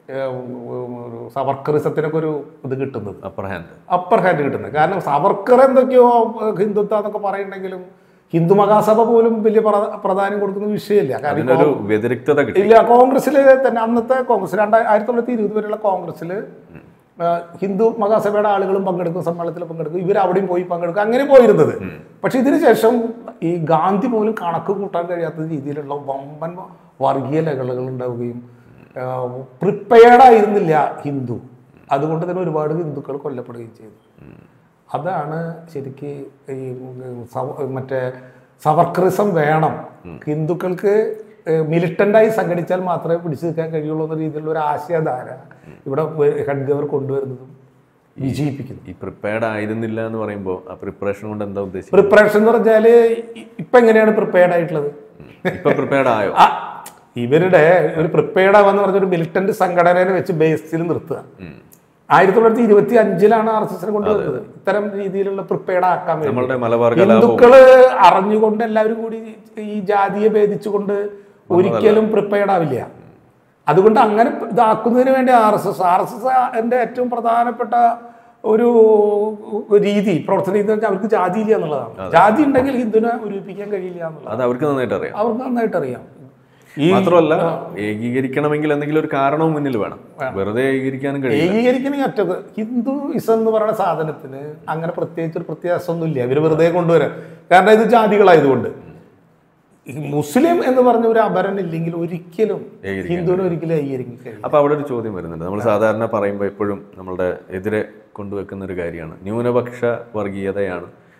Speaker 2: ഒരു സവർക്കറിസത്തിനൊക്കെ ഒരു ഇത് കിട്ടുന്നത്
Speaker 1: അപ്പർ ഹാൻഡ്
Speaker 2: അപ്പർ ഹാൻഡ് കിട്ടുന്നത് കാരണം സവർക്കർ എന്തൊക്കെയോ ഏഹ്, ഹിന്ദുത്വ എന്നൊക്കെ പറയുന്നുണ്ടെങ്കിലും ഹിന്ദു മഹാസഭ പോലും വലിയ പ്ര- പ്രാധാന്യം കൊടുക്കുന്ന വിഷയമില്ല കാരണം
Speaker 1: അതിനൊരു വ്യതിരിക്തത കിട്ടി
Speaker 2: ഇല്ല കോൺഗ്രസ്സിൽ തന്നെ അന്നത്തെ കോൺഗ്രസ് രണ്ടായിരത്തി ആയിരത്തി തൊള്ളായിരത്തി ഇരുപത് വരെയുള്ള കോൺഗ്രസ്സിൽ ഹിന്ദു മഹാസഭയുടെ ആളുകളും പങ്കെടുക്കും സമ്മേളനത്തിൽ പങ്കെടുക്കും ഇവർ അവിടെയും പോയി പങ്കെടുക്കും അങ്ങനെ പോയിരുന്നത് പക്ഷെ ഇതിന് ശേഷം ഈ ഗാന്ധി പോലും കണക്ക് കൂട്ടാൻ കഴിയാത്ത രീതിയിലുള്ള വമ്പൻ വർഗീയ ലഹളകൾ ഉണ്ടാവുകയും പ്രിപ്പയർഡ് ആയിരുന്നില്ല ഹിന്ദു അതുകൊണ്ട് തന്നെ ഒരുപാട് ഹിന്ദുക്കൾ കൊല്ലപ്പെടുകയും ചെയ്തു അതാണ് ശരിക്ക് ഈ സവ- മറ്റേ സവർക്കറിസം വേണം ഹിന്ദുക്കൾക്ക് മിലിറ്റൻ്റായി സംഘടിച്ചാൽ മാത്രമേ പിടിച്ചു നിൽക്കാൻ കഴിയുള്ളൂ എന്ന രീതിയിലുള്ള ഒരു ആശയധാര ഇവിടെ ഹെഡ്ഗവർ കൊണ്ടുവരുന്നതും വിജയിപ്പിക്കുന്നു
Speaker 1: ഈ പ്രിപ്പയർഡ് ആയിരുന്നില്ല എന്ന് പറയുമ്പോൾ ആ പ്രിപ്പറേഷൻ കൊണ്ട് എന്താ ഉദ്ദേശിക്കുന്നത്
Speaker 2: പ്രിപ്പറേഷൻ എന്ന് പറഞ്ഞാൽ ഇപ്പം എങ്ങനെയാണ് പ്രിപ്പയർഡ് ആയിട്ടുള്ളത്
Speaker 1: ഇപ്പൊ പ്രിപ്പയർഡ് ആയോ
Speaker 2: ആ, ഇവരുടെ ഒരു പ്രിപ്പയർഡ് ആവാന്ന് പറഞ്ഞ ഒരു മിലിറ്റന്റ് സംഘടനയെ വെച്ച് ബേസിൽ നിർത്തുക ആയിരത്തി തൊള്ളായിരത്തി ഇരുപത്തി അഞ്ചിലാണ് ആർ എസ് എസിനെ കൊണ്ടുവരുന്നത് ഇത്തരം രീതിയിലുള്ള പ്രിപ്പയർഡ് ആക്കാൻ വേണ്ടി
Speaker 1: നമ്മളുടെ മലബാർ കലാപവും
Speaker 2: ഹിന്ദുക്കള് അറിഞ്ഞുകൊണ്ട് എല്ലാവരും കൂടി ഈ ജാതിയെ ഭേദിച്ചുകൊണ്ട് ഒരിക്കലും പ്രിപ്പയർഡ് ആവില്ല അതുകൊണ്ട് അങ്ങനെ ഇതാക്കുന്നതിന് വേണ്ടി R S S R S S എൻ്റെ ഏറ്റവും പ്രധാനപ്പെട്ട ഒരു രീതി പ്രവർത്തന രീതി എന്ന് വെച്ചാൽ അവർക്ക് ജാതി ഇല്ല എന്നുള്ളതാണ് ജാതി ഉണ്ടെങ്കിൽ ഹിന്ദുവിനെ ഒരുമിപ്പിക്കാൻ കഴിയില്ല എന്നുള്ളത്
Speaker 1: അത് അവർക്ക് നന്നായിട്ട് അറിയാം
Speaker 2: അവർക്ക് നന്നായിട്ട് അറിയാം ഈ
Speaker 1: മാത്രമല്ല ഏകീകരിക്കണമെങ്കിൽ എന്തെങ്കിലും ഒരു കാരണവും മുന്നിൽ വേണം വെറുതെ ഏകീകരിക്കാനും കഴിയും
Speaker 2: ഏകീകരിക്കണമെങ്കിൽ ഒറ്റത് ഹിന്ദുയിസം എന്ന് പറയുന്ന സാധനത്തിന് അങ്ങനെ പ്രത്യേകിച്ച് ഒരു വ്യത്യാസമൊന്നും ഇല്ല ഇവർ വെറുതെ കൊണ്ടുവരാൻ കാരണം ഇത് ജാതികളായതുകൊണ്ട് ഈ മുസ്ലിം എന്ന് പറഞ്ഞ ഒരു അപരൻ ഇല്ലെങ്കിൽ ഒരിക്കലും
Speaker 1: ഏകീകരിക്കാൻ
Speaker 2: ഹിന്ദുവിനെ ഒരിക്കലും ഏകീകരിക്കാൻ കഴിയില്ല
Speaker 1: അപ്പൊ അവിടെ ഒരു ചോദ്യം വരുന്നുണ്ട് നമ്മൾ സാധാരണ പറയുമ്പോൾ എപ്പോഴും നമ്മളുടെ എതിരെ കൊണ്ടുവെക്കുന്ന ഒരു കാര്യമാണ് ന്യൂനപക്ഷ വർഗീയതയാണ്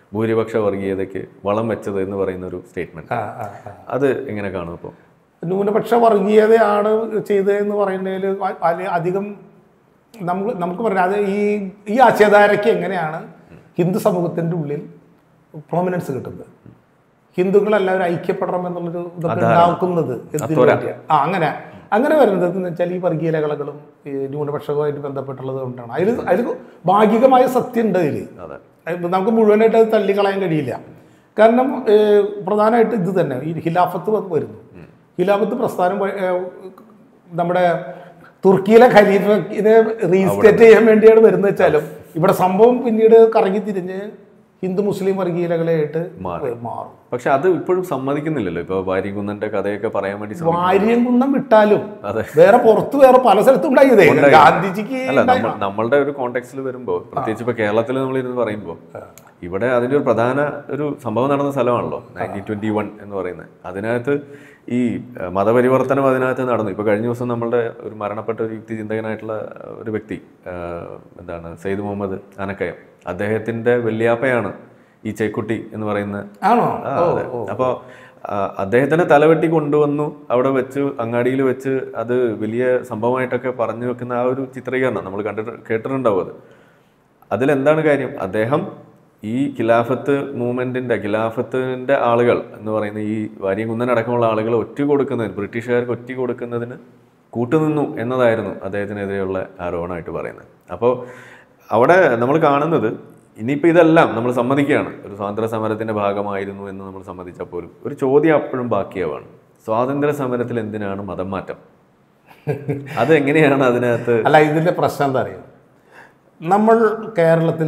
Speaker 1: ഭൂരിപക്ഷ വർഗീയതയ്ക്ക് വളം വെച്ചത് എന്ന് പറയുന്ന ഒരു സ്റ്റേറ്റ്മെന്റ്
Speaker 2: ആ, ആ, ആ.
Speaker 1: അത് എങ്ങനെ കാണും ഇപ്പോൾ
Speaker 2: ന്യൂനപക്ഷ വർഗീയതയാണ് ചെയ്തതെന്ന് പറയുന്നതിൽ വലിയ അധികം നമുക്ക് നമുക്ക് പറയാം അത് ഈ ഈ ആശയധാരയ്ക്ക് എങ്ങനെയാണ് ഹിന്ദു സമൂഹത്തിൻ്റെ ഉള്ളിൽ പ്രോമിനൻസ് കിട്ടുന്നത് ഹിന്ദുക്കളെല്ലാവരും ഐക്യപ്പെടണം എന്നുള്ളൊരു ഇതൊക്കെ ഉണ്ടാക്കുന്നത് എന്തിനു വേണ്ടിയാ? ആ അങ്ങനെ അങ്ങനെ വരുന്നത് എന്ന് വെച്ചാൽ ഈ വർഗീയ ലഹളകളും ഈ ന്യൂനപക്ഷവുമായിട്ട് ബന്ധപ്പെട്ടുള്ളത് കൊണ്ടാണ് അതിൽ അതിൽ ഭാഗികമായ സത്യം ഉണ്ട് അതിൽ
Speaker 1: അതെ
Speaker 2: അത് നമുക്ക് മുഴുവനായിട്ട് അത് തള്ളിക്കളയാൻ കഴിയില്ല കാരണം ഏഹ്, പ്രധാനമായിട്ട് ഇത് തന്നെ ഈ ഖിലാഫത്ത് വന്ന് വരുന്നു ഖിലാഫത്ത് പ്രസ്ഥാനം വഴി, ഏഹ്, നമ്മുടെ തുർക്കിയിലെ ഖലീഫിനെ റീസ്റ്റേറ്റ് ചെയ്യാൻ വേണ്ടിയാണ് വരുന്നത് വെച്ചാലും ഇവിടെ സംഭവം പിന്നീട് കറങ്ങി തിരിഞ്ഞ് ഹിന്ദു മുസ്ലിം വർഗീയതകളായിട്ട് മാറും
Speaker 1: പക്ഷെ അത് ഇപ്പോഴും സമ്മതിക്കുന്നില്ലല്ലോ ഇപ്പൊ വാരികുന്നന്റെ കഥയൊക്കെ പറയാൻ വേണ്ടി ശ്രമിക്കുന്നു.
Speaker 2: വാര്യം കുന്നം വിട്ടാലും
Speaker 1: അതെ.
Speaker 2: വേറെ പുറത്ത് വേറെ പല സ്ഥലത്തും ഉണ്ടായതേ ഗാന്ധിജിക്ക്
Speaker 1: അല്ല നമ്മൾ നമ്മളുടെ ഒരു കോണ്ടെക്സ്റ്റിൽ വരുമ്പോൾ പ്രത്യേകിച്ച് ഇപ്പൊ കേരളത്തിൽ നമ്മൾ ഇരുന്ന് പറയുമ്പോൾ ഇവിടെ അതിന്റെ ഒരു പ്രധാന ഒരു സംഭവം നടന്ന സ്ഥലമാണല്ലോ നയൻറ്റീൻ ട്വന്റി വൺ എന്ന് പറയുന്നത് അതിനകത്ത് ഈ അഹ്, മതപരിവർത്തനം അതിനകത്ത് നടന്നു ഇപ്പൊ കഴിഞ്ഞ ദിവസം നമ്മളുടെ ഒരു മരണപ്പെട്ട ഒരു യുക്തി ചിന്തകനായിട്ടുള്ള ഒരു വ്യക്തി ആഹ്, എന്താണ് സെയ്ദ് മുഹമ്മദ് അനക്കയം അദ്ദേഹത്തിന്റെ വല്യാപ്പയാണ് ഈ ചേക്കുട്ടി എന്ന് പറയുന്ന
Speaker 2: ആണോ
Speaker 1: ആ, അതെ. അപ്പോ ആ, അദ്ദേഹത്തിന്റെ തലവെട്ടി കൊണ്ടുവന്നു അവിടെ വെച്ച് അങ്ങാടിയിൽ വെച്ച് അത് വലിയ സംഭവമായിട്ടൊക്കെ പറഞ്ഞു വെക്കുന്ന ആ ഒരു ചിത്രീകരണം നമ്മൾ കണ്ടിട്ട് കേട്ടിട്ടുണ്ടാവും അത് അതിലെന്താണ് കാര്യം അദ്ദേഹം ഈ ഖിലാഫത്ത് മൂവ്മെന്റിന്റെ ഖിലാഫത്തിന്റെ ആളുകൾ എന്ന് പറയുന്ന ഈ വാര്യംകുന്നൻ അടക്കമുള്ള ആളുകൾ ഒറ്റ കൊടുക്കുന്നതിന് ബ്രിട്ടീഷുകാർക്ക് ഒറ്റ കൊടുക്കുന്നതിന് കൂട്ടുനിന്നു എന്നതായിരുന്നു അദ്ദേഹത്തിനെതിരെയുള്ള ആരോപണമായിട്ട് പറയുന്നത് അപ്പോൾ അവിടെ നമ്മൾ കാണുന്നത് ഇനിയിപ്പോൾ ഇതെല്ലാം നമ്മൾ സമ്മതിക്കുകയാണ് ഒരു സ്വാതന്ത്ര്യ സമരത്തിന്റെ ഭാഗമായിരുന്നു എന്ന് നമ്മൾ സമ്മതിച്ചാൽ പോലും ഒരു ചോദ്യം അപ്പോഴും ബാക്കിയാവാണ് സ്വാതന്ത്ര്യ സമരത്തിൽ എന്തിനാണ് മതം മാറ്റം അത് എങ്ങനെയാണ് അതിനകത്ത്
Speaker 2: അല്ല ഇതിന്റെ പ്രശ്നം എന്താ അറിയാം നമ്മൾ കേരളത്തിൽ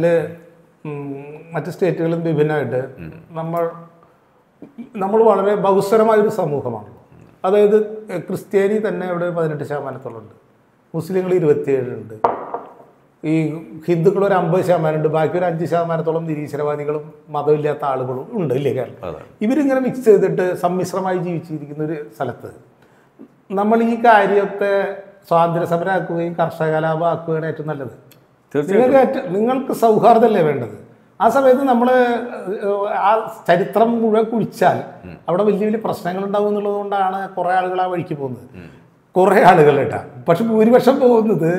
Speaker 2: മറ്റ് സ്റ്റേറ്റുകളും വിഭിന്നമായിട്ട് നമ്മൾ നമ്മൾ വളരെ ബഹുസ്വരമായൊരു സമൂഹമാണ് അതായത് എഹ്, ക്രിസ്ത്യാനി തന്നെ ഇവിടെ പതിനെട്ട് ശതമാനത്തോളമുണ്ട് മുസ്ലിങ്ങൾ ഇരുപത്തിയേഴുണ്ട് ഈ ഹിന്ദുക്കൾ ഒരു അമ്പത് ശതമാനമുണ്ട് ബാക്കി ഒരു അഞ്ച് ശതമാനത്തോളം നിരീശ്വരവാദികളും മതമില്ലാത്ത ആളുകളും ഉണ്ട് ഇല്ലേ കേരളം
Speaker 1: അതെ.
Speaker 2: ഇവരിങ്ങനെ മിക്സ് ചെയ്തിട്ട് സമ്മിശ്രമായി ജീവിച്ചിരിക്കുന്ന ഒരു സ്ഥലത്ത് നമ്മൾ ഈ കാര്യത്തെ സ്വാതന്ത്ര്യ സമരമാക്കുകയും കർഷക കലാപമാക്കുകയാണ് ഏറ്റവും നല്ലത്
Speaker 1: തീർച്ചയായും
Speaker 2: നിങ്ങൾക്ക് ഏറ്റവും നിങ്ങൾക്ക് സൗഹാർദ്ദമല്ലേ വേണ്ടത് ആ സമയത്ത് നമ്മൾ ആ ചരിത്രം മുഴുവൻ കുഴിച്ചാൽ അവിടെ വലിയ വലിയ പ്രശ്നങ്ങൾ ഉണ്ടാവും എന്നുള്ളത് കൊണ്ടാണ് കുറേ ആളുകൾ ആ വഴിക്ക് പോകുന്നത് കുറേ ആളുകൾ കേട്ടാ പക്ഷെ ഭൂരിപക്ഷം പോകുന്നത്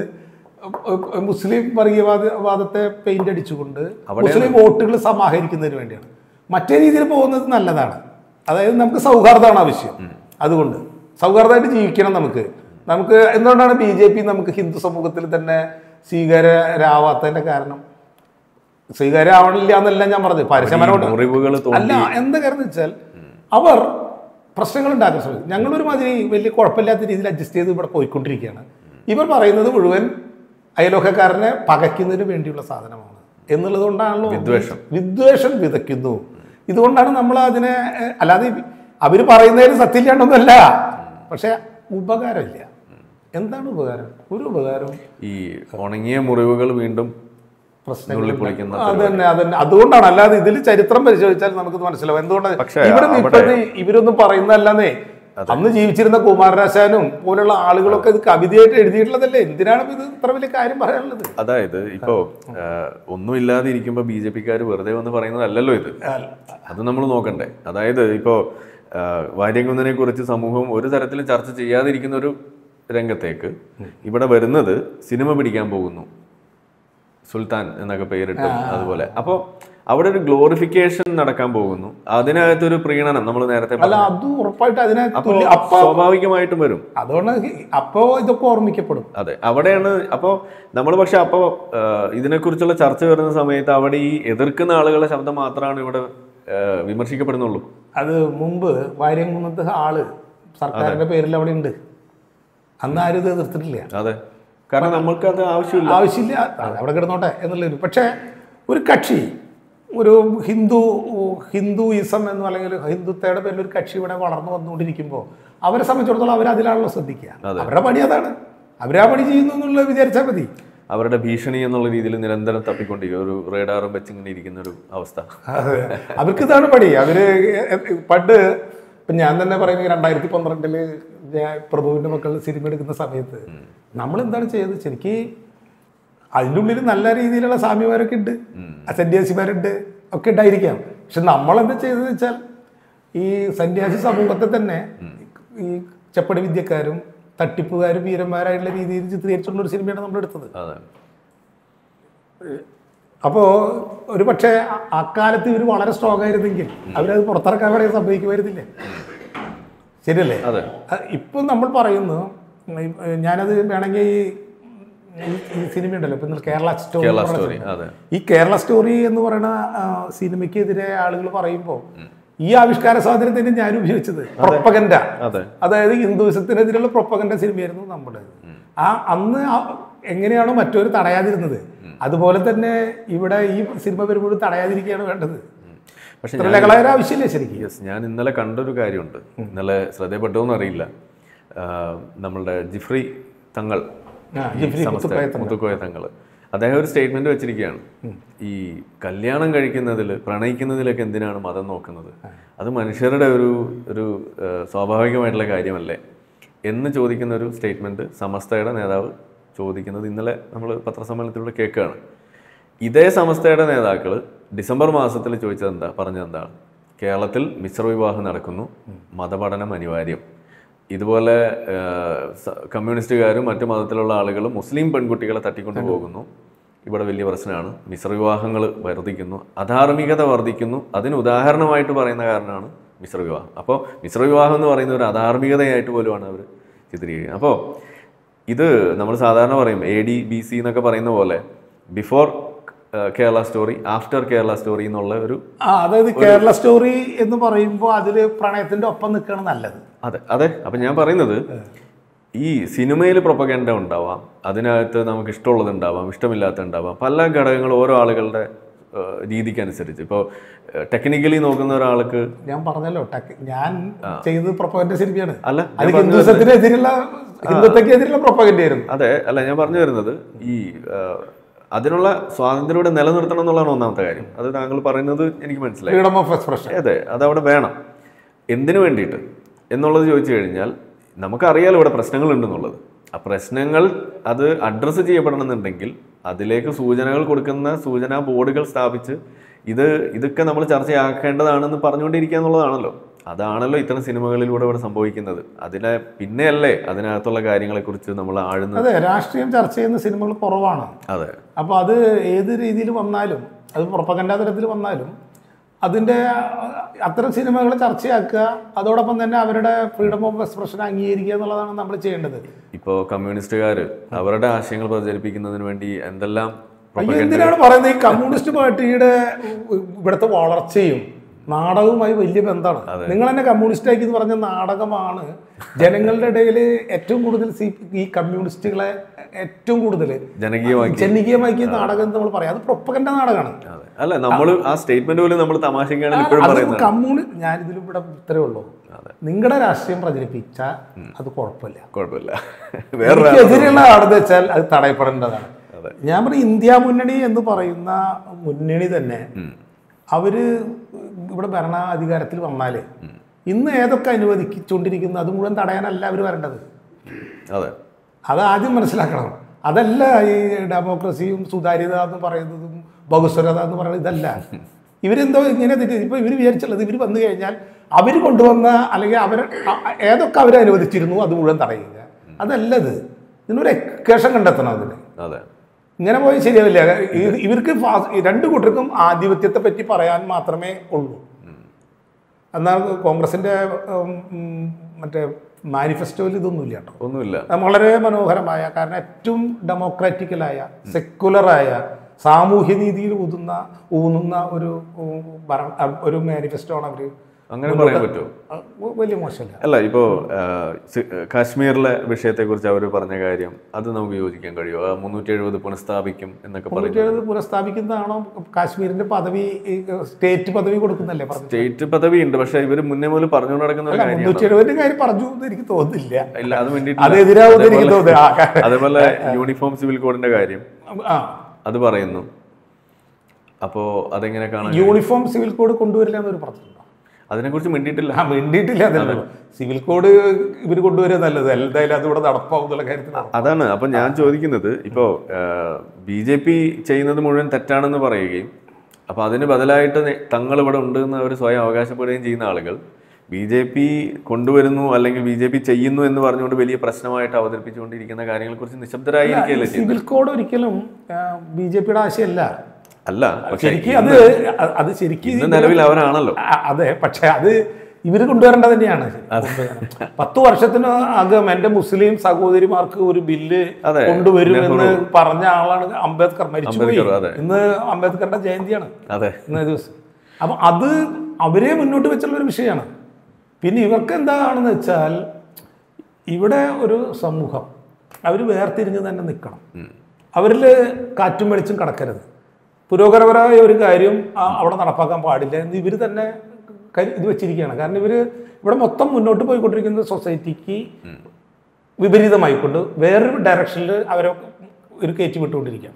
Speaker 2: മുസ്ലിം വർഗീയവാദ വാദത്തെ പെയിന്റ് അടിച്ചുകൊണ്ട് മുസ്ലിം വോട്ടുകൾ സമാഹരിക്കുന്നതിന് വേണ്ടിയാണ് മറ്റേ രീതിയിൽ പോകുന്നത് നല്ലതാണ് അതായത് നമുക്ക് സൗഹാർദ്ദമാണ് ആവശ്യം അതുകൊണ്ട് സൗഹാർദ്ദമായിട്ട് ജീവിക്കണം നമുക്ക് നമുക്ക് എന്തുകൊണ്ടാണ് ബി ജെ പി നമുക്ക് ഹിന്ദു സമൂഹത്തിൽ തന്നെ സ്വീകാര്യരാവാത്തതിന്റെ കാരണം സ്വീകാര്യമാവണില്ല എന്നല്ല ഞാൻ പറഞ്ഞത് പരസ്യമാനോട്ട്
Speaker 1: മുറിവുകൾ
Speaker 2: അല്ല എന്താ കാരണം വെച്ചാൽ അവർ പ്രശ്നങ്ങൾ ഉണ്ടാക്കാൻ ശ്രമിക്കും ഞങ്ങളൊരു മാതിരി വലിയ കുഴപ്പമില്ലാത്ത രീതിയിൽ അഡ്ജസ്റ്റ് ചെയ്ത് ഇവിടെ പോയിക്കൊണ്ടിരിക്കുകയാണ് ഇവർ പറയുന്നത് മുഴുവൻ അയലോക്കക്കാരനെ പകയ്ക്കുന്നതിന് വേണ്ടിയുള്ള സാധനമാണ് എന്നുള്ളത് കൊണ്ടാണല്ലോ
Speaker 1: വിദ്വേഷം.
Speaker 2: വിദ്വേഷം വിതയ്ക്കുന്നു ഇതുകൊണ്ടാണ് നമ്മൾ അതിനെ ഏഹ്, അല്ലാതെ അവർ പറയുന്നതിന് സത്യമില്ലാണ്ടൊന്നുമല്ല പക്ഷെ ഉപകാരമില്ല എന്താണ് ഉപകാരം ഒരു ഉപകാരം
Speaker 1: ഈ ഉണങ്ങിയ മുറിവുകൾ വീണ്ടും
Speaker 2: പ്രശ്നങ്ങൾ
Speaker 1: നുള്ളി പൊളിക്കുന്ന
Speaker 2: അത് തന്നെ അത് തന്നെ അതുകൊണ്ടാണ് അല്ലാതെ ഇതിൽ ചരിത്രം പരിശോധിച്ചാൽ നമുക്ക് മനസ്സിലാവും എന്തുകൊണ്ട്
Speaker 1: പക്ഷേ
Speaker 2: ഇവിടെ ഇപ്പത് ഇവരൊന്നും പറയുന്നതല്ലെന്നേ അന്ന് ജീവിച്ചിരുന്ന കുമാരനാശാനും പോലുള്ള ആളുകളൊക്കെ ഇത് കവിതയായിട്ട് എഴുതിയിട്ടുള്ളതല്ലേ എന്തിനാണ് ഇപ്പൊ ഇത് ഇത്ര വലിയ കാര്യം പറയാനുള്ളത്
Speaker 1: അതായത് ഇപ്പോ ആ, ഒന്നുമില്ലാതെ ഇരിക്കുമ്പോ ബി ജെ പിക്കാർ വെറുതെ വന്ന് പറയുന്നതല്ലല്ലോ ഇത് അത് നമ്മൾ നോക്കണ്ടേ അതായത് ഇപ്പോ ആ, വാര്യംകുന്നനെ കുറിച്ച് സമൂഹം ഒരു തരത്തിലും ചർച്ച ചെയ്യാതിരിക്കുന്ന ഒരു രംഗത്തേക്ക് ഇവിടെ വരുന്നത് സിനിമ പിടിക്കാൻ പോകുന്നു സുൽത്താൻ എന്നൊക്കെ പേരിട്ട് അതുപോലെ അപ്പോൾ അവിടെ ഒരു ഗ്ലോറിഫിക്കേഷൻ നടക്കാൻ പോകുന്നു അതിനകത്തൊരു പ്രീണനം നമ്മൾ നേരത്തെ
Speaker 2: അല്ല അത് ഉറപ്പായിട്ട് അതിനെ
Speaker 1: അപ്പോൾ
Speaker 2: തുല്യ- അപ്പൊ
Speaker 1: സ്വാഭാവികമായിട്ടും വരും
Speaker 2: അതുകൊണ്ട് അപ്പോ ഇതൊക്കെ ഓർമ്മിക്കപ്പെടും
Speaker 1: അതെ അവിടെയാണ് അപ്പോൾ നമ്മൾ പക്ഷെ അപ്പോൾ ഇതിനെക്കുറിച്ചുള്ള ചർച്ച വരുന്ന സമയത്ത് അവിടെ ഈ എതിർക്കുന്ന ആളുകളുടെ ശബ്ദം മാത്രമാണ് ഇവിടെ ആ, വിമർശിക്കപ്പെടുന്നുള്ളൂ
Speaker 2: അത് മുമ്പ് വാര്യംകുന്നത്ത് ആള് സർക്കാരിന്റെ പേരിൽ അവിടെ ഉണ്ട് അന്ന് ആരും ഇത് എതിർത്തിട്ടില്ല
Speaker 1: അതെ കാരണം നമ്മൾക്ക് അത് ആവശ്യമില്ല
Speaker 2: ആവശ്യമില്ല അത് അവിടെ കിടന്നോട്ടെ എന്നുള്ളൊരു പക്ഷേ ഒരു കക്ഷി ഒരു ഹിന്ദു ഹിന്ദുയിസം എന്നും അല്ലെങ്കിൽ ഹിന്ദുത്വയുടെ പേരിൽ ഒരു കക്ഷി ഇവിടെ വളർന്നു വന്നുകൊണ്ടിരിക്കുമ്പോൾ അവരെ സംബന്ധിച്ചിടത്തോളം അവർ അതിലാണല്ലോ ശ്രദ്ധിക്കുക അവരുടെ പണി അതാണ് അവരാ പണി ചെയ്യുന്നു എന്നുള്ളത് വിചാരിച്ചാൽ മതി
Speaker 1: അവരുടെ ഭീഷണി എന്നുള്ള രീതിയിൽ നിരന്തരം തപ്പിക്കൊണ്ടിരിക്കും ഒരു റേഡാറും വെച്ചിങ്ങനെ ഇരിക്കുന്ന ഒരു അവസ്ഥ
Speaker 2: അതെ. അവർക്ക് ഇതാണ് പണി അവര് പണ്ട് ഇപ്പം ഞാൻ തന്നെ പറയുന്നത് രണ്ടായിരത്തി പന്ത്രണ്ടില് ഞാൻ പ്രഭുവിന്റെ മക്കൾ സിനിമ എടുക്കുന്ന സമയത്ത് നമ്മൾ എന്താണ് ചെയ്തത് ശരിക്ക് അതിൻ്റെ ഉള്ളിൽ നല്ല രീതിയിലുള്ള സ്വാമിമാരൊക്കെ ഉണ്ട് സന്യാസിമാരുണ്ട് ഒക്കെ ഉണ്ടായിരിക്കാം പക്ഷെ നമ്മളെന്താ ചെയ്തതെന്ന് വെച്ചാൽ ഈ സന്യാസി സമൂഹത്തെ തന്നെ ഈ ചെപ്പടി വിദ്യക്കാരും തട്ടിപ്പുകാരും വീരന്മാരായിട്ടുള്ള രീതിയിൽ ചിത്രീകരിച്ചുള്ള ഒരു സിനിമയാണ് നമ്മൾ എടുത്തത്
Speaker 1: അതെ
Speaker 2: അപ്പോൾ ഒരു പക്ഷേ അ- അക്കാലത്ത് ഇവർ വളരെ സ്ട്രോങ് ആയിരുന്നെങ്കിൽ അവരത് പുറത്തിറക്കാൻ വേണമെങ്കിൽ സംഭവിക്കുമായിരുന്നില്ലേ ശരിയല്ലേ
Speaker 1: അതെ
Speaker 2: അ- ഇപ്പം നമ്മൾ പറയുന്നു ഈ- ഞാനത് വേണമെങ്കിൽ ഈ ഈ- ഈ സിനിമ ഉണ്ടല്ലോ ഇപ്പം ഇന്നലെ കേരള സ്റ്റോറി
Speaker 1: കേരള
Speaker 2: എന്ന് പറഞ്ഞ
Speaker 1: സ്റ്റോറി
Speaker 2: സിനിമ.
Speaker 1: അതെ
Speaker 2: ഈ കേരള സ്റ്റോറി എന്ന് പറയുന്ന ആ, സിനിമയ്ക്കെതിരെ ആളുകൾ പറയുമ്പോൾ ഈ ആവിഷ്കാര സ്വാതന്ത്ര്യം തന്നെ ഞാൻ ഉപയോഗിച്ചത് പ്രൊപ്പഗൻഡ
Speaker 1: അതെ
Speaker 2: അതായത് ഹിന്ദുവിസത്തിനെതിരെയുള്ള പ്രൊപ്പഗൻഡ സിനിമയായിരുന്നു നമ്മുടെ ആ അന്ന് ആ എങ്ങനെയാണോ മറ്റൊരു തടയാതിരുന്നത് അതുപോലെ തന്നെ ഇവിടെ ഈ സിനിമ വരുമ്പോഴും തടയാതിരിക്കുകയാണ് വേണ്ടത്
Speaker 1: പക്ഷെ
Speaker 2: ഇത്ര ലകളായ ഒരു ആവശ്യമില്ല ശരിക്കും
Speaker 1: യെസ് ഞാൻ ഇന്നലെ കണ്ടൊരു കാര്യമുണ്ട് ഇന്നലെ ശ്രദ്ധയപ്പെട്ടോന്ന് അറിയില്ല ആ, നമ്മളുടെ ജിഫ്രി തങ്ങൾ
Speaker 2: ആ,
Speaker 1: ഈ
Speaker 2: ജിഫ്രി
Speaker 1: സമസ്ത
Speaker 2: മുത്തുക്കോയ തങ്ങൾ.
Speaker 1: മുത്തുക്കോയ തങ്ങൾ അദ്ദേഹം ഒരു സ്റ്റേറ്റ്മെന്റ് വെച്ചിരിക്കുകയാണ് ഈ കല്യാണം കഴിക്കുന്നതിൽ പ്രണയിക്കുന്നതിലൊക്കെ എന്തിനാണ് മതം നോക്കുന്നത് അത് മനുഷ്യരുടെ ഒരു ഒരു ആ, സ്വാഭാവികമായിട്ടുള്ള കാര്യമല്ലേ എന്ന് ചോദിക്കുന്ന ഒരു സ്റ്റേറ്റ്മെന്റ് സമസ്തയുടെ നേതാവ് ചോദിക്കുന്നത് ഇന്നലെ നമ്മൾ പത്രസമ്മേളനത്തിലൂടെ കേൾക്കുകയാണ് ഇതേ സമസ്തയുടെ നേതാക്കൾ ഡിസംബർ മാസത്തിൽ ചോദിച്ചത് എന്താ പറഞ്ഞത് എന്താണ് കേരളത്തിൽ മിശ്ര വിവാഹം നടക്കുന്നു മതപഠനം അനിവാര്യം ഇതുപോലെ ആ, സ- കമ്മ്യൂണിസ്റ്റുകാരും മറ്റു മതത്തിലുള്ള ആളുകളും മുസ്ലിം പെൺകുട്ടികളെ തട്ടിക്കൊണ്ടു പോകുന്നു ഇവിടെ വലിയ പ്രശ്നമാണ് മിശ്ര വിവാഹങ്ങൾ വർദ്ധിക്കുന്നു അധാർമികത വർദ്ധിക്കുന്നു അതിന് ഉദാഹരണമായിട്ട് പറയുന്ന കാരണമാണ് മിശ്ര വിവാഹം അപ്പോൾ മിശ്ര വിവാഹം എന്ന് പറയുന്ന ഒരു അധാർമികതയായിട്ട് പോലുമാണ് അവർ ചിത്രീകരിക്കുന്നത് അപ്പോൾ ഇത് നമ്മൾ സാധാരണ പറയും എ ഡി ബി സി എന്നൊക്കെ പറയുന്ന പോലെ before Kerala story after Kerala story എന്നുള്ള ഒരു
Speaker 2: ആ അതായത് കേരള സ്റ്റോറി എന്ന് പറയുമ്പോൾ അതില് പ്രണയത്തിന്റെ ഒപ്പം നിൽക്കണം നല്ലത്
Speaker 1: അതെ അതെ അപ്പം ഞാൻ പറയുന്നത് ഈ സിനിമയിൽ പ്രൊപ്പഗൻഡ ഉണ്ടാവാം അതിനകത്ത് നമുക്ക് ഇഷ്ടമുള്ളത് ഉണ്ടാവാം ഇഷ്ടമില്ലാത്ത ഉണ്ടാവാം പല ഘടകങ്ങളും ഓരോ ആളുകളുടെ ആ, രീതിക്കനുസരിച്ച് ഇപ്പോൾ ടെക്നിക്കലി നോക്കുന്ന ഒരാൾക്ക്
Speaker 2: ഞാൻ പറഞ്ഞല്ലോ ടെക് ഞാൻ ചെയ്തത് പ്രൊപ്പഗൻഡ സിനിമയാണ്
Speaker 1: അല്ല
Speaker 2: അത് ഹിന്ദുസത്തിനെതിരുള്ള ഹിന്ദുത്വക്കെതിരുള്ള പ്രൊപ്പഗൻഡ ആയിരുന്നു
Speaker 1: അതെ അല്ല ഞാൻ പറഞ്ഞു വരുന്നത് ഈ ആ, അതിനുള്ള സ്വാതന്ത്ര്യം ഇവിടെ നിലനിർത്തണം എന്നുള്ളതാണ് ഒന്നാമത്തെ കാര്യം അത് താങ്കൾ പറയുന്നത് എനിക്ക് മനസ്സിലായി
Speaker 2: ഫ്രീഡം ഓഫ് എക്സ്പ്രഷൻ
Speaker 1: അതെ അതവിടെ വേണം എന്തിനു വേണ്ടിയിട്ട് എന്നുള്ളത് ചോദിച്ചു കഴിഞ്ഞാൽ നമുക്കറിയാലോ ഇവിടെ പ്രശ്നങ്ങളുണ്ടെന്നുള്ളത് ആ പ്രശ്നങ്ങൾ അത് അഡ്രസ്സ് ചെയ്യപ്പെടണമെന്നുണ്ടെങ്കിൽ അതിലേക്ക് സൂചനകൾ കൊടുക്കുന്ന സൂചനാ ബോർഡുകൾ സ്ഥാപിച്ച് ഇത് ഇതൊക്കെ നമ്മൾ ചർച്ചയാക്കേണ്ടതാണെന്ന് പറഞ്ഞുകൊണ്ടിരിക്കുക എന്നുള്ളതാണല്ലോ അതാണല്ലോ ഇത്തരം സിനിമകളിലൂടെ ഇവിടെ സംഭവിക്കുന്നത് അതിനെ പിന്നെയല്ലേ അതിനകത്തുള്ള കാര്യങ്ങളെക്കുറിച്ച് നമ്മൾ ആഴുന്ന
Speaker 2: അതെ രാഷ്ട്രീയം ചർച്ച ചെയ്യുന്ന സിനിമകൾ കുറവാണ്
Speaker 1: അതെ
Speaker 2: അപ്പോൾ അത് ഏത് രീതിയിൽ വന്നാലും അത് പ്രൊപ്പഗൻഡ തരത്തിൽ വന്നാലും അതിൻ്റെ അത്തരം സിനിമകൾ ചർച്ചയാക്കുക അതോടൊപ്പം തന്നെ അവരുടെ ഫ്രീഡം ഓഫ് എക്സ്പ്രഷൻ അംഗീകരിക്കുക എന്നുള്ളതാണ് നമ്മൾ ചെയ്യേണ്ടത്
Speaker 1: ഇപ്പോൾ കമ്മ്യൂണിസ്റ്റുകാർ അവരുടെ ആശയങ്ങൾ പ്രചരിപ്പിക്കുന്നതിന് വേണ്ടി എന്തെല്ലാം
Speaker 2: അയ്യോ എന്തിനാണ് പറയുന്നത് ഈ കമ്മ്യൂണിസ്റ്റ് പാർട്ടിയുടെ ഇവിടുത്തെ വളർച്ചയും നാടകവുമായി വലിയ ബന്ധമാണ് നിങ്ങൾ തന്നെ കമ്മ്യൂണിസ്റ്റ് ആക്കി എന്ന് പറഞ്ഞ നാടകമാണ് ജനങ്ങളുടെ ഇടയിൽ ഏറ്റവും കൂടുതൽ സി ഈ കമ്മ്യൂണിസ്റ്റുകളെ ഏറ്റവും കൂടുതൽ
Speaker 1: ജനകീയമാക്കി
Speaker 2: ജനകീയമാക്കിയ നാടകം എന്ന് നമ്മൾ പറയാം അത് പ്രൊപ്പകണ്ട നാടകമാണ്
Speaker 1: അതെ അല്ല നമ്മൾ ആ സ്റ്റേറ്റ്മെന്റ് പോലും നമ്മൾ തമാശക്കാണ് ഇപ്പോഴും
Speaker 2: അത്
Speaker 1: പറയുന്നത്
Speaker 2: കമ്മ്യൂണി ഞാനിതിലും ഇവിടെ ഇത്രേ ഉള്ളൂ നിങ്ങളുടെ രാഷ്ട്രീയം പ്രചരിപ്പിച്ചാൽ അത് കുഴപ്പമില്ല
Speaker 1: കുഴപ്പമില്ല വേറെ
Speaker 2: എതിരെയുള്ള ആണെന്ന് വെച്ചാൽ അത് തടയപ്പെടേണ്ടതാണ് ഞാൻ പറയും ഇന്ത്യ മുന്നണി എന്ന് പറയുന്ന മുന്നണി തന്നെ അവര് ഇവിടെ ഭരണാധികാരത്തിൽ വന്നാല് ഇന്ന് ഏതൊക്കെ അനുവദിച്ചുകൊണ്ടിരിക്കുന്നു അത് മുഴുവൻ തടയാനല്ല അവർ വരേണ്ടത്
Speaker 1: അതെ
Speaker 2: അത് ആദ്യം മനസ്സിലാക്കണം അതല്ല ഈ ഡെമോക്രസിയും സുതാര്യത എന്ന് പറയുന്നതും ബഹുസ്വരത എന്ന് പറയുന്നത് ഇതല്ല ഇവരെന്തോ ഇങ്ങനെ തെറ്റി ഇപ്പൊ ഇവർ വിചാരിച്ചുള്ളത് ഇവർ വന്നു കഴിഞ്ഞാൽ അവർ കൊണ്ടുവന്ന അല്ലെങ്കിൽ അവർ ഏതൊക്കെ അവർ അനുവദിച്ചിരുന്നു അത് മുഴുവൻ തടയുക അതല്ല ഇത് ഇതിനൊരു എക്കേഷൻ കണ്ടെത്തണം അതിന്
Speaker 1: അതെ
Speaker 2: ഇങ്ങനെ പോയി ശരിയാവില്ല ഇത് ഇവർക്ക് ഫാ- ഈ രണ്ട് കൂട്ടർക്കും ആധിപത്യത്തെ പറ്റി പറയാൻ മാത്രമേ ഉള്ളൂ എന്നാൽ കോൺഗ്രസിന്റെ ഉം, ഉം, മറ്റേ മാനിഫെസ്റ്റോയിൽ ഇതൊന്നുമില്ല കേട്ടോ
Speaker 1: ഒന്നുമില്ല
Speaker 2: അത് വളരെ മനോഹരമായ കാരണം ഏറ്റവും ഡെമോക്രാറ്റിക്കലായ സെക്കുലറായ സാമൂഹ്യ നീതിയിൽ ഊതുന്ന ഊന്നുന്ന ഒരു ഉം, ഭരണ ഒരു മാനിഫെസ്റ്റോ ആണ് അവര്
Speaker 1: അങ്ങനെ പറയാൻ പറ്റുമോ
Speaker 2: അഹ് വലിയ മോശമല്ല
Speaker 1: അല്ല ഇപ്പോ ആ, സി- കാശ്മീരിലെ വിഷയത്തെക്കുറിച്ച് അവർ പറഞ്ഞ കാര്യം അത് നമുക്ക് യോജിക്കാൻ കഴിയുമോ മുന്നൂറ്റി എഴുപത് പുനഃസ്ഥാപിക്കും എന്നൊക്കെ പറയും
Speaker 2: മുന്നൂറ്റി പുനഃസ്ഥാപിക്കുന്നതാണോ കാശ്മീരിന്റെ പദവി ഈ സ്റ്റേറ്റ് പദവി കൊടുക്കുന്നല്ലേ പറഞ്ഞു
Speaker 1: സ്റ്റേറ്റ് പദവി ഉണ്ട് പക്ഷെ ഇവര് മുന്നേ മുതൽ പറഞ്ഞുകൊണ്ട് നടക്കുന്ന ഒരു
Speaker 2: അല്ല
Speaker 1: കാര്യമാണ്
Speaker 2: മുന്നൂറ്റി എഴുപതിന്റെ കാര്യം പറഞ്ഞു എന്ന് എനിക്ക് തോന്നുന്നില്ല
Speaker 1: ഇല്ല അത്
Speaker 2: അത്
Speaker 1: വേണ്ടിയിട്ടില്ല
Speaker 2: എതിരാവുമെന്ന് എനിക്ക്
Speaker 1: അതേപോലെ-
Speaker 2: തോന്നുന്നു ആ, കാ-
Speaker 1: അതേപോലെ യൂണിഫോം സിവിൽ കോഡിന്റെ കാര്യം
Speaker 2: ആ
Speaker 1: അത് പറയുന്നു അപ്പോ അതെങ്ങനെ കാണാൻ
Speaker 2: യൂണിഫോം സിവിൽ കോഡ് കൊണ്ടുവരില്ല എന്നൊരു പറഞ്ഞിട്ടുണ്ടോ
Speaker 1: അതിനെക്കുറിച്ച് മിണ്ടിയിട്ടില്ല
Speaker 2: ആ വേണ്ടിയിട്ടില്ല അതല്ലോ സിവിൽ കോഡ് ഇവർ കൊണ്ടുവരിക നല്ലത് എന്തായാലും അതിവിടെ നടപ്പാവും എന്നുള്ള കാര്യത്തിൽ
Speaker 1: അതാണ് അപ്പൊ ഞാൻ ചോദിക്കുന്നത് ഇപ്പോ ബി ജെ പി ചെയ്യുന്നത് മുഴുവൻ തെറ്റാണെന്ന് പറയുകയും അപ്പോൾ അതിന് ബദലായിട്ട് തങ്ങൾ ഇവിടെ ഉണ്ട് എന്ന് അവർ സ്വയം അവകാശപ്പെടുകയും ചെയ്യുന്ന ആളുകൾ ബി ജെ പി കൊണ്ടുവരുന്നു അല്ലെങ്കിൽ ബി ജെ പി ചെയ്യുന്നു എന്ന് പറഞ്ഞുകൊണ്ട് വലിയ പ്രശ്നമായിട്ട് അവതരിപ്പിച്ചുകൊണ്ടിരിക്കുന്ന കാര്യങ്ങളെക്കുറിച്ച് നിശബ്ദരായിരിക്കുകയല്ലേ ചെയ്യുന്നത്
Speaker 2: സിവിൽ കോഡ് ഒരിക്കലും ബി ജെ പിയുടെ ആശയമല്ല
Speaker 1: അല്ല പക്ഷേ
Speaker 2: ശരിക്കും അത് അ- അത് ശരിക്കും
Speaker 1: ഇന്ന് നിലവിൽ അവരാണല്ലോ
Speaker 2: അ- അതെ പക്ഷെ അത് ഇവര് കൊണ്ടുവരേണ്ടത് തന്നെയാണ് പത്ത് വർഷത്തിന് അകം എന്റെ മുസ്ലിം സഹോദരിമാർക്ക് ഒരു ബില്ല്
Speaker 1: അതെ.
Speaker 2: കൊണ്ടുവരുമെന്ന് പറഞ്ഞ ആളാണ് അംബേദ്കർ മരിച്ചുപോയി
Speaker 1: അംബേദ്കർ, അതെ.
Speaker 2: ഇന്ന് അംബേദ്കറിന്റെ ജയന്തിയാണ്
Speaker 1: അതെ
Speaker 2: ഇന്നേ ദിവസം അപ്പം അത് അവരെ മുന്നോട്ട് വെച്ചുള്ള ഒരു വിഷയമാണ് പിന്നെ ഇവർക്ക് എന്താണെന്ന് വെച്ചാൽ ഇവിടെ ഒരു സമൂഹം അവർ വേർതിരിഞ്ഞ് തന്നെ നിൽക്കണം അവരിൽ കാറ്റും വെളിച്ചും കടക്കരുത് പുരോഗമനപരമായ ഒരു കാര്യം ആ- അവിടെ നടപ്പാക്കാൻ പാടില്ല എന്ന് ഇവർ തന്നെ കരു- ഇത് വെച്ചിരിക്കുകയാണ് കാരണം ഇവർ ഇവിടെ മൊത്തം മുന്നോട്ട് പോയിക്കൊണ്ടിരിക്കുന്ന സൊസൈറ്റിക്ക് വിപരീതമായിക്കൊണ്ട് വേറൊരു ഡയറക്ഷനിൽ അവരെ ഒരു കയറ്റി വിട്ടുകൊണ്ടിരിക്കുകയാണ്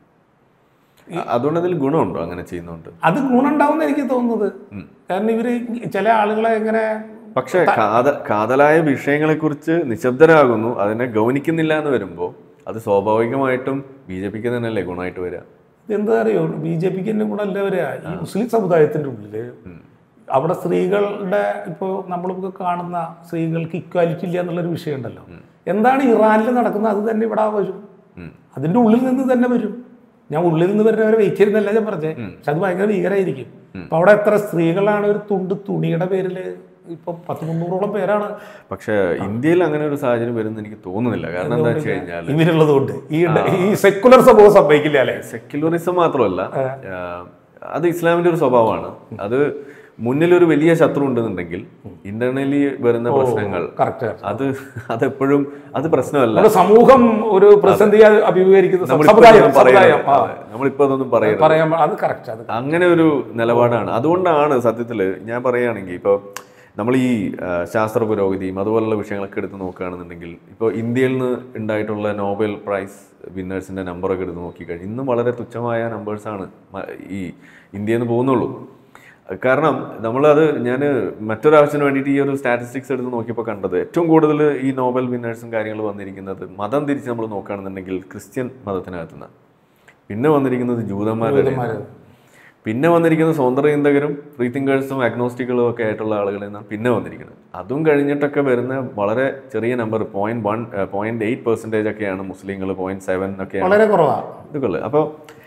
Speaker 1: അ- അതുകൊണ്ട് അതിൽ ഗുണമുണ്ടോ അങ്ങനെ ചെയ്യുന്നതുകൊണ്ട്
Speaker 2: അത് ഗുണമുണ്ടാവും എനിക്ക് തോന്നുന്നത് കാരണം ഇവര് ചില ആളുകളെ എങ്ങനെ
Speaker 1: പക്ഷേ കാത കാതലായ വിഷയങ്ങളെക്കുറിച്ച് നിശബ്ദരാകുന്നു അതിനെ ഗൗനിക്കുന്നില്ല എന്ന് വരുമ്പോൾ അത് സ്വാഭാവികമായിട്ടും ബി ജെ പിക്ക് തന്നെയല്ലേ ഗുണമായിട്ട് വരിക
Speaker 2: എന്താ അറിയോ ബി ജെ പിക്ക് തന്നെ ഗുണമല്ല വരിക ഈ മുസ്ലിം സമുദായത്തിന്റെ ഉള്ളില് അവിടെ സ്ത്രീകളുടെ ഇപ്പോൾ നമ്മളിപ്പോൾ കാണുന്ന സ്ത്രീകൾക്ക് ഇക്വാലിറ്റി ഇല്ല എന്നുള്ളൊരു വിഷയം ഉണ്ടല്ലോ എന്താണ് ഇറാനിൽ നടക്കുന്നത് അത് തന്നെ ഇവിടെ വരും അതിന്റെ ഉള്ളിൽ നിന്ന് തന്നെ വരും ഞാൻ ഉള്ളിൽ നിന്ന് വരുന്നവരെ വെയിറ്റ് ചെയ്യുന്നല്ല ഞാൻ പറഞ്ഞേ പക്ഷെ അത് ഭയങ്കര ഭീകരമായിരിക്കും അപ്പൊ അവിടെ എത്ര സ്ത്രീകളാണ് ഒരു തുണ്ട് തുണിയുടെ പേരിൽ ഇപ്പൊ പത്ത് മുന്നൂറോളം പേരാണ്
Speaker 1: പക്ഷേ ഇന്ത്യയിൽ അങ്ങനെ ഒരു സാഹചര്യം വരുമെന്ന് എനിക്ക് തോന്നുന്നില്ല കാരണം എന്താ വെച്ച് കഴിഞ്ഞാൽ
Speaker 2: ഇവരുള്ളത് കൊണ്ട് ഈ ഈ സെക്കുലർ സംഭവം സംഭവിക്കില്ല അല്ലേ
Speaker 1: സെക്യുലറിസം മാത്രമല്ല ആ, അത് ഇസ്ലാമിന്റെ ഒരു സ്വഭാവമാണ് അത് മുന്നിലൊരു വലിയ ശത്രു ഉണ്ടെന്നുണ്ടെങ്കിൽ ഇന്റർണലി വരുന്ന പ്രശ്നങ്ങൾ
Speaker 2: കറക്റ്റ്
Speaker 1: അത് അതെപ്പോഴും അത് പ്രശ്നമല്ല
Speaker 2: നമ്മുടെ സമൂഹം ഒരു പ്രതിസന്ധി അഭിമുഖീകരിക്കുന്ന
Speaker 1: നമ്മളിപ്പോ
Speaker 2: സമുദായം
Speaker 1: ഇതൊന്നും
Speaker 2: സമുദായം
Speaker 1: പറയരുത്.
Speaker 2: ആ,
Speaker 1: അതെ. നമ്മളിപ്പോ അതൊന്നും പറയരുത്
Speaker 2: പറയാൻ അത് കറക്റ്റ് അത്
Speaker 1: അങ്ങനെ ഒരു നിലപാടാണ് അതുകൊണ്ടാണ് സത്യത്തിൽ ഞാൻ പറയുകയാണെങ്കിൽ ഇപ്പോൾ നമ്മൾ ഈ ആ, ശാസ്ത്ര പുരോഗതിയും അതുപോലുള്ള വിഷയങ്ങളൊക്കെ എടുത്ത് നോക്കുകയാണെന്നുണ്ടെങ്കിൽ ഇപ്പോൾ ഇന്ത്യയിൽ നിന്ന് ഉണ്ടായിട്ടുള്ള നോബൽ പ്രൈസ് വിന്നേഴ്സിൻ്റെ നമ്പറൊക്കെ എടുത്ത് നോക്കിക്കഴിഞ്ഞാൽ ഇന്നും വളരെ തുച്ഛമായ നമ്പേഴ്സാണ് ഈ ഇന്ത്യയിൽ നിന്ന് പോകുന്നുള്ളൂ കാരണം നമ്മളത് ഞാൻ മറ്റൊരാവശ്യത്തിന് വേണ്ടിയിട്ട് ഈ ഒരു സ്റ്റാറ്റിസ്റ്റിക്സ് എടുത്ത് നോക്കിയപ്പോൾ കണ്ടത് ഏറ്റവും കൂടുതൽ ഈ നോബൽ വിന്നേഴ്സും കാര്യങ്ങൾ വന്നിരിക്കുന്നത് മതം തിരിച്ച് നമ്മൾ നോക്കുകയാണെന്നുണ്ടെങ്കിൽ ക്രിസ്ത്യൻ മതത്തിനകത്തുനിന്ന് പിന്നെ വന്നിരിക്കുന്നത് ജൂതന്മാരുടെ ഇടയിൽ. പിന്നെ വന്നിരിക്കുന്ന സ്വതന്ത്ര ചിന്തകരും ഫ്രീ തിങ്കേഴ്സും അഗ്നോസ്റ്റിക്കുകളും ഒക്കെ ആയിട്ടുള്ള ആളുകളിൽ നിന്നാണ് പിന്നെ വന്നിരിക്കുന്നത് അതും കഴിഞ്ഞിട്ടൊക്കെ വരുന്ന വളരെ ചെറിയ number point one point eight percentage ഒക്കെയാണ് മുസ്ലിങ്ങൾ പോയിന്റ് സെവൻ ഒക്കെയാണ്
Speaker 2: വളരെ കുറവാണ്
Speaker 1: ഇതൊക്കെ അപ്പോൾ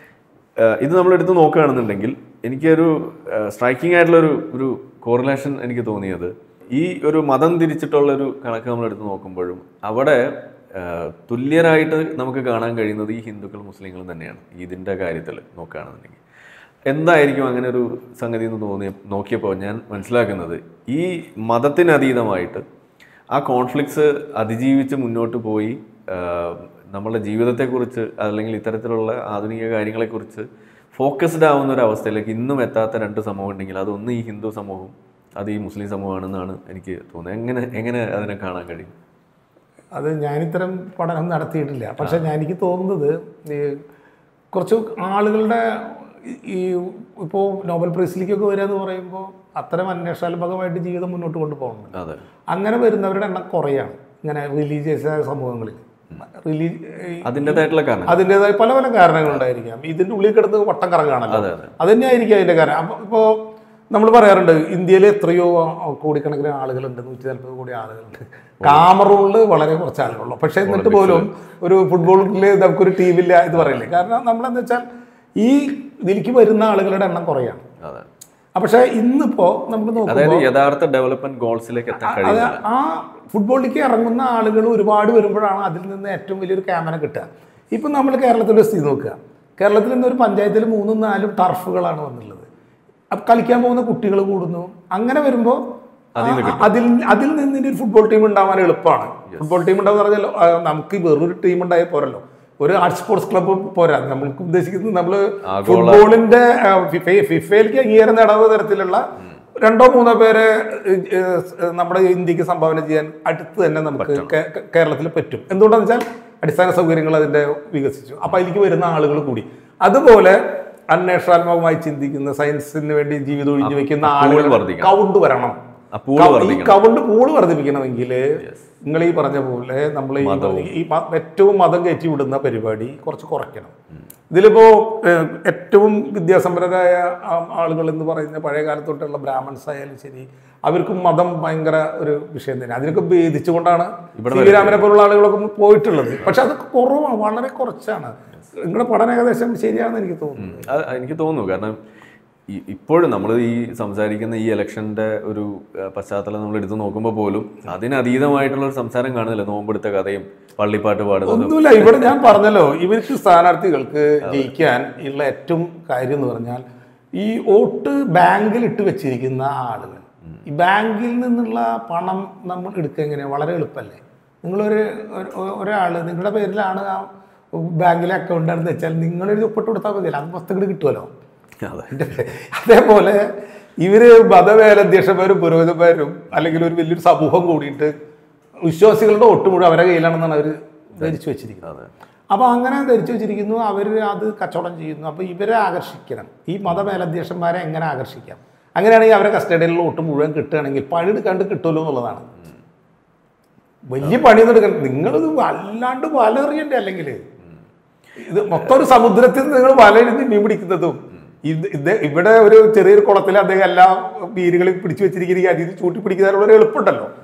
Speaker 1: ഇത് നമ്മൾ എടുത്ത് നോക്കുകയാണെന്നുണ്ടെങ്കിൽ എനിക്കൊരു സ്ട്രൈക്കിംഗ് ആയിട്ടുള്ള ഒരു ഒരു കോറിലേഷൻ എനിക്ക് തോന്നിയത് ഈ ഒരു മതം തിരിച്ചിട്ടുള്ള ഒരു കണക്ക് നമ്മൾ എടുത്ത് നോക്കുമ്പോഴും അവിടെ ആ, തുല്യരായിട്ട് നമുക്ക് കാണാൻ കഴിയുന്നത് ഈ ഹിന്ദുക്കളും മുസ്ലിങ്ങളും തന്നെയാണ് ഇതിൻ്റെ കാര്യത്തിൽ നോക്കുകയാണെന്നുണ്ടെങ്കിൽ എന്തായിരിക്കും അങ്ങനെ ഒരു സംഗതി എന്ന് തോന്നിയ നോക്കിയപ്പോൾ ഞാൻ മനസ്സിലാക്കുന്നത് ഈ മതത്തിനതീതമായിട്ട് ആ കോൺഫ്ലിക്ട്സ് അതിജീവിച്ച് മുന്നോട്ട് പോയി ആ, നമ്മളുടെ ജീവിതത്തെക്കുറിച്ച് അല്ലെങ്കിൽ ഇത്തരത്തിലുള്ള ആധുനിക കാര്യങ്ങളെക്കുറിച്ച് ഫോക്കസ്ഡ് ആവുന്ന ഒരു അവസ്ഥയിലേക്ക് ഇന്നും എത്താത്ത രണ്ട് സമൂഹം ഉണ്ടെങ്കിൽ അതൊന്ന് ഈ ഹിന്ദു സമൂഹവും അത് ഈ മുസ്ലിം സമൂഹമാണെന്നാണ് എനിക്ക് തോന്നുന്നത് എങ്ങനെ എങ്ങനെ അതിനെ കാണാൻ കഴിയും
Speaker 2: അത് ഞാനിത്തരം പഠനം നടത്തിയിട്ടില്ല പക്ഷെ ഞാൻ എനിക്ക് തോന്നുന്നത് ഈ കുറച്ച് ആളുകളുടെ ഈ- ഈ ഇപ്പോൾ നോബൽ പ്രൈസിലേക്കൊക്കെ വരിക എന്ന് പറയുമ്പോൾ അത്തരം അന്വേഷണാത്മകമായിട്ട് ജീവിതം മുന്നോട്ട് കൊണ്ടുപോകുന്നുണ്ട്
Speaker 1: അതെ
Speaker 2: അങ്ങനെ വരുന്നവരുടെ എണ്ണം കുറയാണ് ഇങ്ങനെ റിലീജിയസ് സമൂഹങ്ങളിൽ റിലീ ഈ-
Speaker 1: അതിൻ്റെതായിട്ടുള്ള കാരണം
Speaker 2: അതിൻ്റെതായ പല പല കാരണങ്ങളുണ്ടായിരിക്കാം ഇതിൻ്റെ ഉള്ളിൽ കിടന്ന് വട്ടം കറങ്ങാണല്ലോ
Speaker 1: അതെ അതെ
Speaker 2: അത് തന്നെയായിരിക്കും അതിൻ്റെ കാരണം അപ്പോൾ ഇപ്പോൾ നമ്മൾ പറയാറുണ്ട് ഇന്ത്യയിൽ എത്രയോ കോടിക്കണക്കിന് ആളുകളുണ്ട് നൂറ്റി നാൽപ്പത് കോടി ആളുകളുണ്ട് കാമറൂണിൽ വളരെ കുറച്ച് ആളുകളുള്ളൂ പക്ഷേ എന്നിട്ട് പോലും ഒരു ഫുട്ബോളിൽ നമുക്കൊരു ടീമില്ല എന്ന് പറയില്ലേ കാരണം നമ്മളെന്ന് വെച്ചാൽ ഈ ഇതിലേക്ക് വരുന്ന ആളുകളുടെ എണ്ണം കുറയാണ്
Speaker 1: അതെ
Speaker 2: ആ, പക്ഷേ ഇന്നിപ്പോ നമ്മൾ നോക്കുമ്പോൾ
Speaker 1: അതായത് യഥാർത്ഥ ഡെവലപ്മെന്റ് ഗോൾസിലേക്ക് എത്താൻ
Speaker 2: അത്
Speaker 1: കഴിയില്ല
Speaker 2: ആ ഫുട്ബോളിലേക്ക് ഇറങ്ങുന്ന ആളുകൾ ഒരുപാട് വരുമ്പോഴാണ് അതിൽ നിന്ന് ഏറ്റവും വലിയൊരു ക്യാമറ കിട്ടുക ഇപ്പം നമ്മൾ കേരളത്തിലെ സ്ഥിതി നോക്കുക കേരളത്തിൽ ഇന്ന് ഒരു പഞ്ചായത്തിൽ മൂന്നും നാലും ടർഫുകളാണ് വന്നുള്ളത് അപ്പം കളിക്കാൻ പോകുന്ന കുട്ടികൾ കൂടുന്നു അങ്ങനെ വരുമ്പോൾ അതിൽ അതിൽ നിന്ന് ഇനി ഒരു ഫുട്ബോൾ ടീം ഉണ്ടാവാൻ എളുപ്പമാണ് ഫുട്ബോൾ ടീം ഉണ്ടാവുക പറഞ്ഞാൽ ആ, നമുക്ക് വെറൊരു ടീം ഉണ്ടായാൽ പോരല്ലോ ഒരു ആർട്ട് സ്പോർട്സ് ക്ലബ്ബ് പോരാ നമ്മൾക്ക് ഉദ്ദേശിക്കുന്നത് നമ്മൾ ഫുട്ബോളിന്റെ ആ, ഫിഫ- ഫിഫയിലേക്ക് അംഗീകാരം നേടാവുന്ന തരത്തിലുള്ള രണ്ടോ മൂന്നോ പേരെ ഏഹ്, ഏഹ്, നമ്മുടെ ഇന്ത്യക്ക് സംഭാവന ചെയ്യാൻ അടുത്ത് തന്നെ നമുക്ക് കേ- കേ- കേരളത്തിൽ പറ്റും എന്തുകൊണ്ടാന്ന് വെച്ചാൽ അടിസ്ഥാന സൗകര്യങ്ങൾ അതിന്റെ വികസിച്ചു അപ്പൊ അതിലേക്ക് വരുന്ന ആളുകൾ കൂടി അതുപോലെ അന്വേഷണാത്മകമായി ചിന്തിക്കുന്ന സയൻസിന് വേണ്ടി ജീവിതം ഒഴിഞ്ഞു വെക്കുന്ന ആളുകൾ
Speaker 1: വർദ്ധിക്കണം.
Speaker 2: കൗണ്ട് വരണം
Speaker 1: ആ പൂള്
Speaker 2: കൗ- ഈ
Speaker 1: വർദ്ധിക്കണം
Speaker 2: കൗണ്ട് പൂള് വർദ്ധിപ്പിക്കണമെങ്കിൽ നിങ്ങൾ ഈ പറഞ്ഞ പോലെ നമ്മൾ ഈ പറഞ്ഞ- ഈ മ- ഏറ്റവും മതം കയറ്റി വിടുന്ന പരിപാടി കുറച്ച് കുറയ്ക്കണം ഇതിലിപ്പോ ഏഹ്, ഏറ്റവും വിദ്യാസമ്പന്നരായ ആ- ആളുകൾ എന്ന് പറയുന്ന പഴയ കാലത്തൊട്ടുള്ള ബ്രാഹ്മൺസ് ആയാലും ശരി അവർക്കും മതം ഭയങ്കര ഒരു വിഷയം തന്നെ അതിനൊക്കെ ഭേദിച്ചുകൊണ്ടാണ് ശ്രീരാമനെ പോലുള്ള ആളുകളൊക്കെ പോയിട്ടുള്ളത് പക്ഷെ അത് കുറവാണ് വളരെ കുറച്ചാണ് നിങ്ങളുടെ പഠനം ഏകദേശം ശരിയാണെന്ന് എനിക്ക് തോന്നുന്നു
Speaker 1: ഉം. അത് എനിക്ക് തോന്നുന്നു കാരണം ഈ- ഇപ്പോഴും നമ്മൾ ഈ സംസാരിക്കുന്ന ഈ ഇലക്ഷന്റെ ഒരു ആ, പശ്ചാത്തലം നമ്മൾ എടുത്തു നോക്കുമ്പോൾ പോലും അതിനതീതമായിട്ടുള്ള ഒരു സംസാരം കാണുന്നില്ല നോമ്പെടുത്ത കഥയും പള്ളിപ്പാട്ട് പാടുന്നതും
Speaker 2: ഒന്നുമില്ല ഇവിടെ ഞാൻ പറഞ്ഞല്ലോ ഇവർക്ക് സ്ഥാനാർത്ഥികൾക്ക് ജയിക്കാൻ ഉള്ള ഏറ്റവും കാര്യം എന്ന് പറഞ്ഞാൽ ഈ വോട്ട് ബാങ്കിൽ ഇട്ട് വെച്ചിരിക്കുന്ന ആളുകൾ ഈ ബാങ്കിൽ നിന്നുള്ള പണം നമ്മൾ എടുക്കുക എങ്ങനെയാണ് വളരെ എളുപ്പമല്ലേ നിങ്ങളൊരു ഒരു- ഒരാൾ നിങ്ങളുടെ പേരിലാണ് ആ ബാങ്കിലെ അക്കൗണ്ട് ആണെന്ന് വെച്ചാൽ നിങ്ങളൊരു ഒപ്പിട്ട് കൊടുത്താൽ മതിയല്ലോ അത് പുസ്തകം കിട്ടുമല്ലോ
Speaker 1: അതെ
Speaker 2: അതേപോലെ ഇവര് മതമേലധ്യക്ഷന്മാരും പുരോഹിതന്മാരും അല്ലെങ്കിൽ ഒരു വലിയൊരു സമൂഹം കൂടിയിട്ട് വിശ്വാസികളുടെ ഒട്ട് മുഴുവൻ അവരുടെ കയ്യിലാണെന്നാണ് അവർ ധരിച്ചു വെച്ചിരിക്കുന്നത്
Speaker 1: അതെ
Speaker 2: അപ്പോൾ അങ്ങനെ ധരിച്ചു വെച്ചിരിക്കുന്നു അവർ അത് കച്ചവടം ചെയ്യുന്നു അപ്പോൾ ഇവരെ ആകർഷിക്കണം ഈ മതമേലധ്യക്ഷന്മാരെ എങ്ങനെ ആകർഷിക്കാം അങ്ങനെയാണെങ്കിൽ അവരെ കസ്റ്റഡിയിലുള്ള ഒട്ട് മുഴുവൻ കിട്ടുകയാണെങ്കിൽ പണിയെടുക്കാണ്ട് കിട്ടുമല്ലോ എന്നുള്ളതാണ് വലിയ പണിയൊന്നും എടുക്കണം നിങ്ങളിത് വല്ലാണ്ട് വലറിയണ്ടേ അല്ലെങ്കിൽ ഇത് മൊത്തം ഒരു സമുദ്രത്തിൽ നിങ്ങൾ വലയിരുന്ന് മീൻ പിടിക്കുന്നതും ഇത് ഇത് ഇവിടെ ഒരു ചെറിയൊരു കുളത്തിൽ അദ്ദേഹം എല്ലാ മീനുകളും പിടിച്ചു വെച്ചിരിക്കുന്ന അതിൽ ചൂട്ടി പിടിക്കുന്നതിനുള്ള ഒരു എളുപ്പമുണ്ടല്ലോ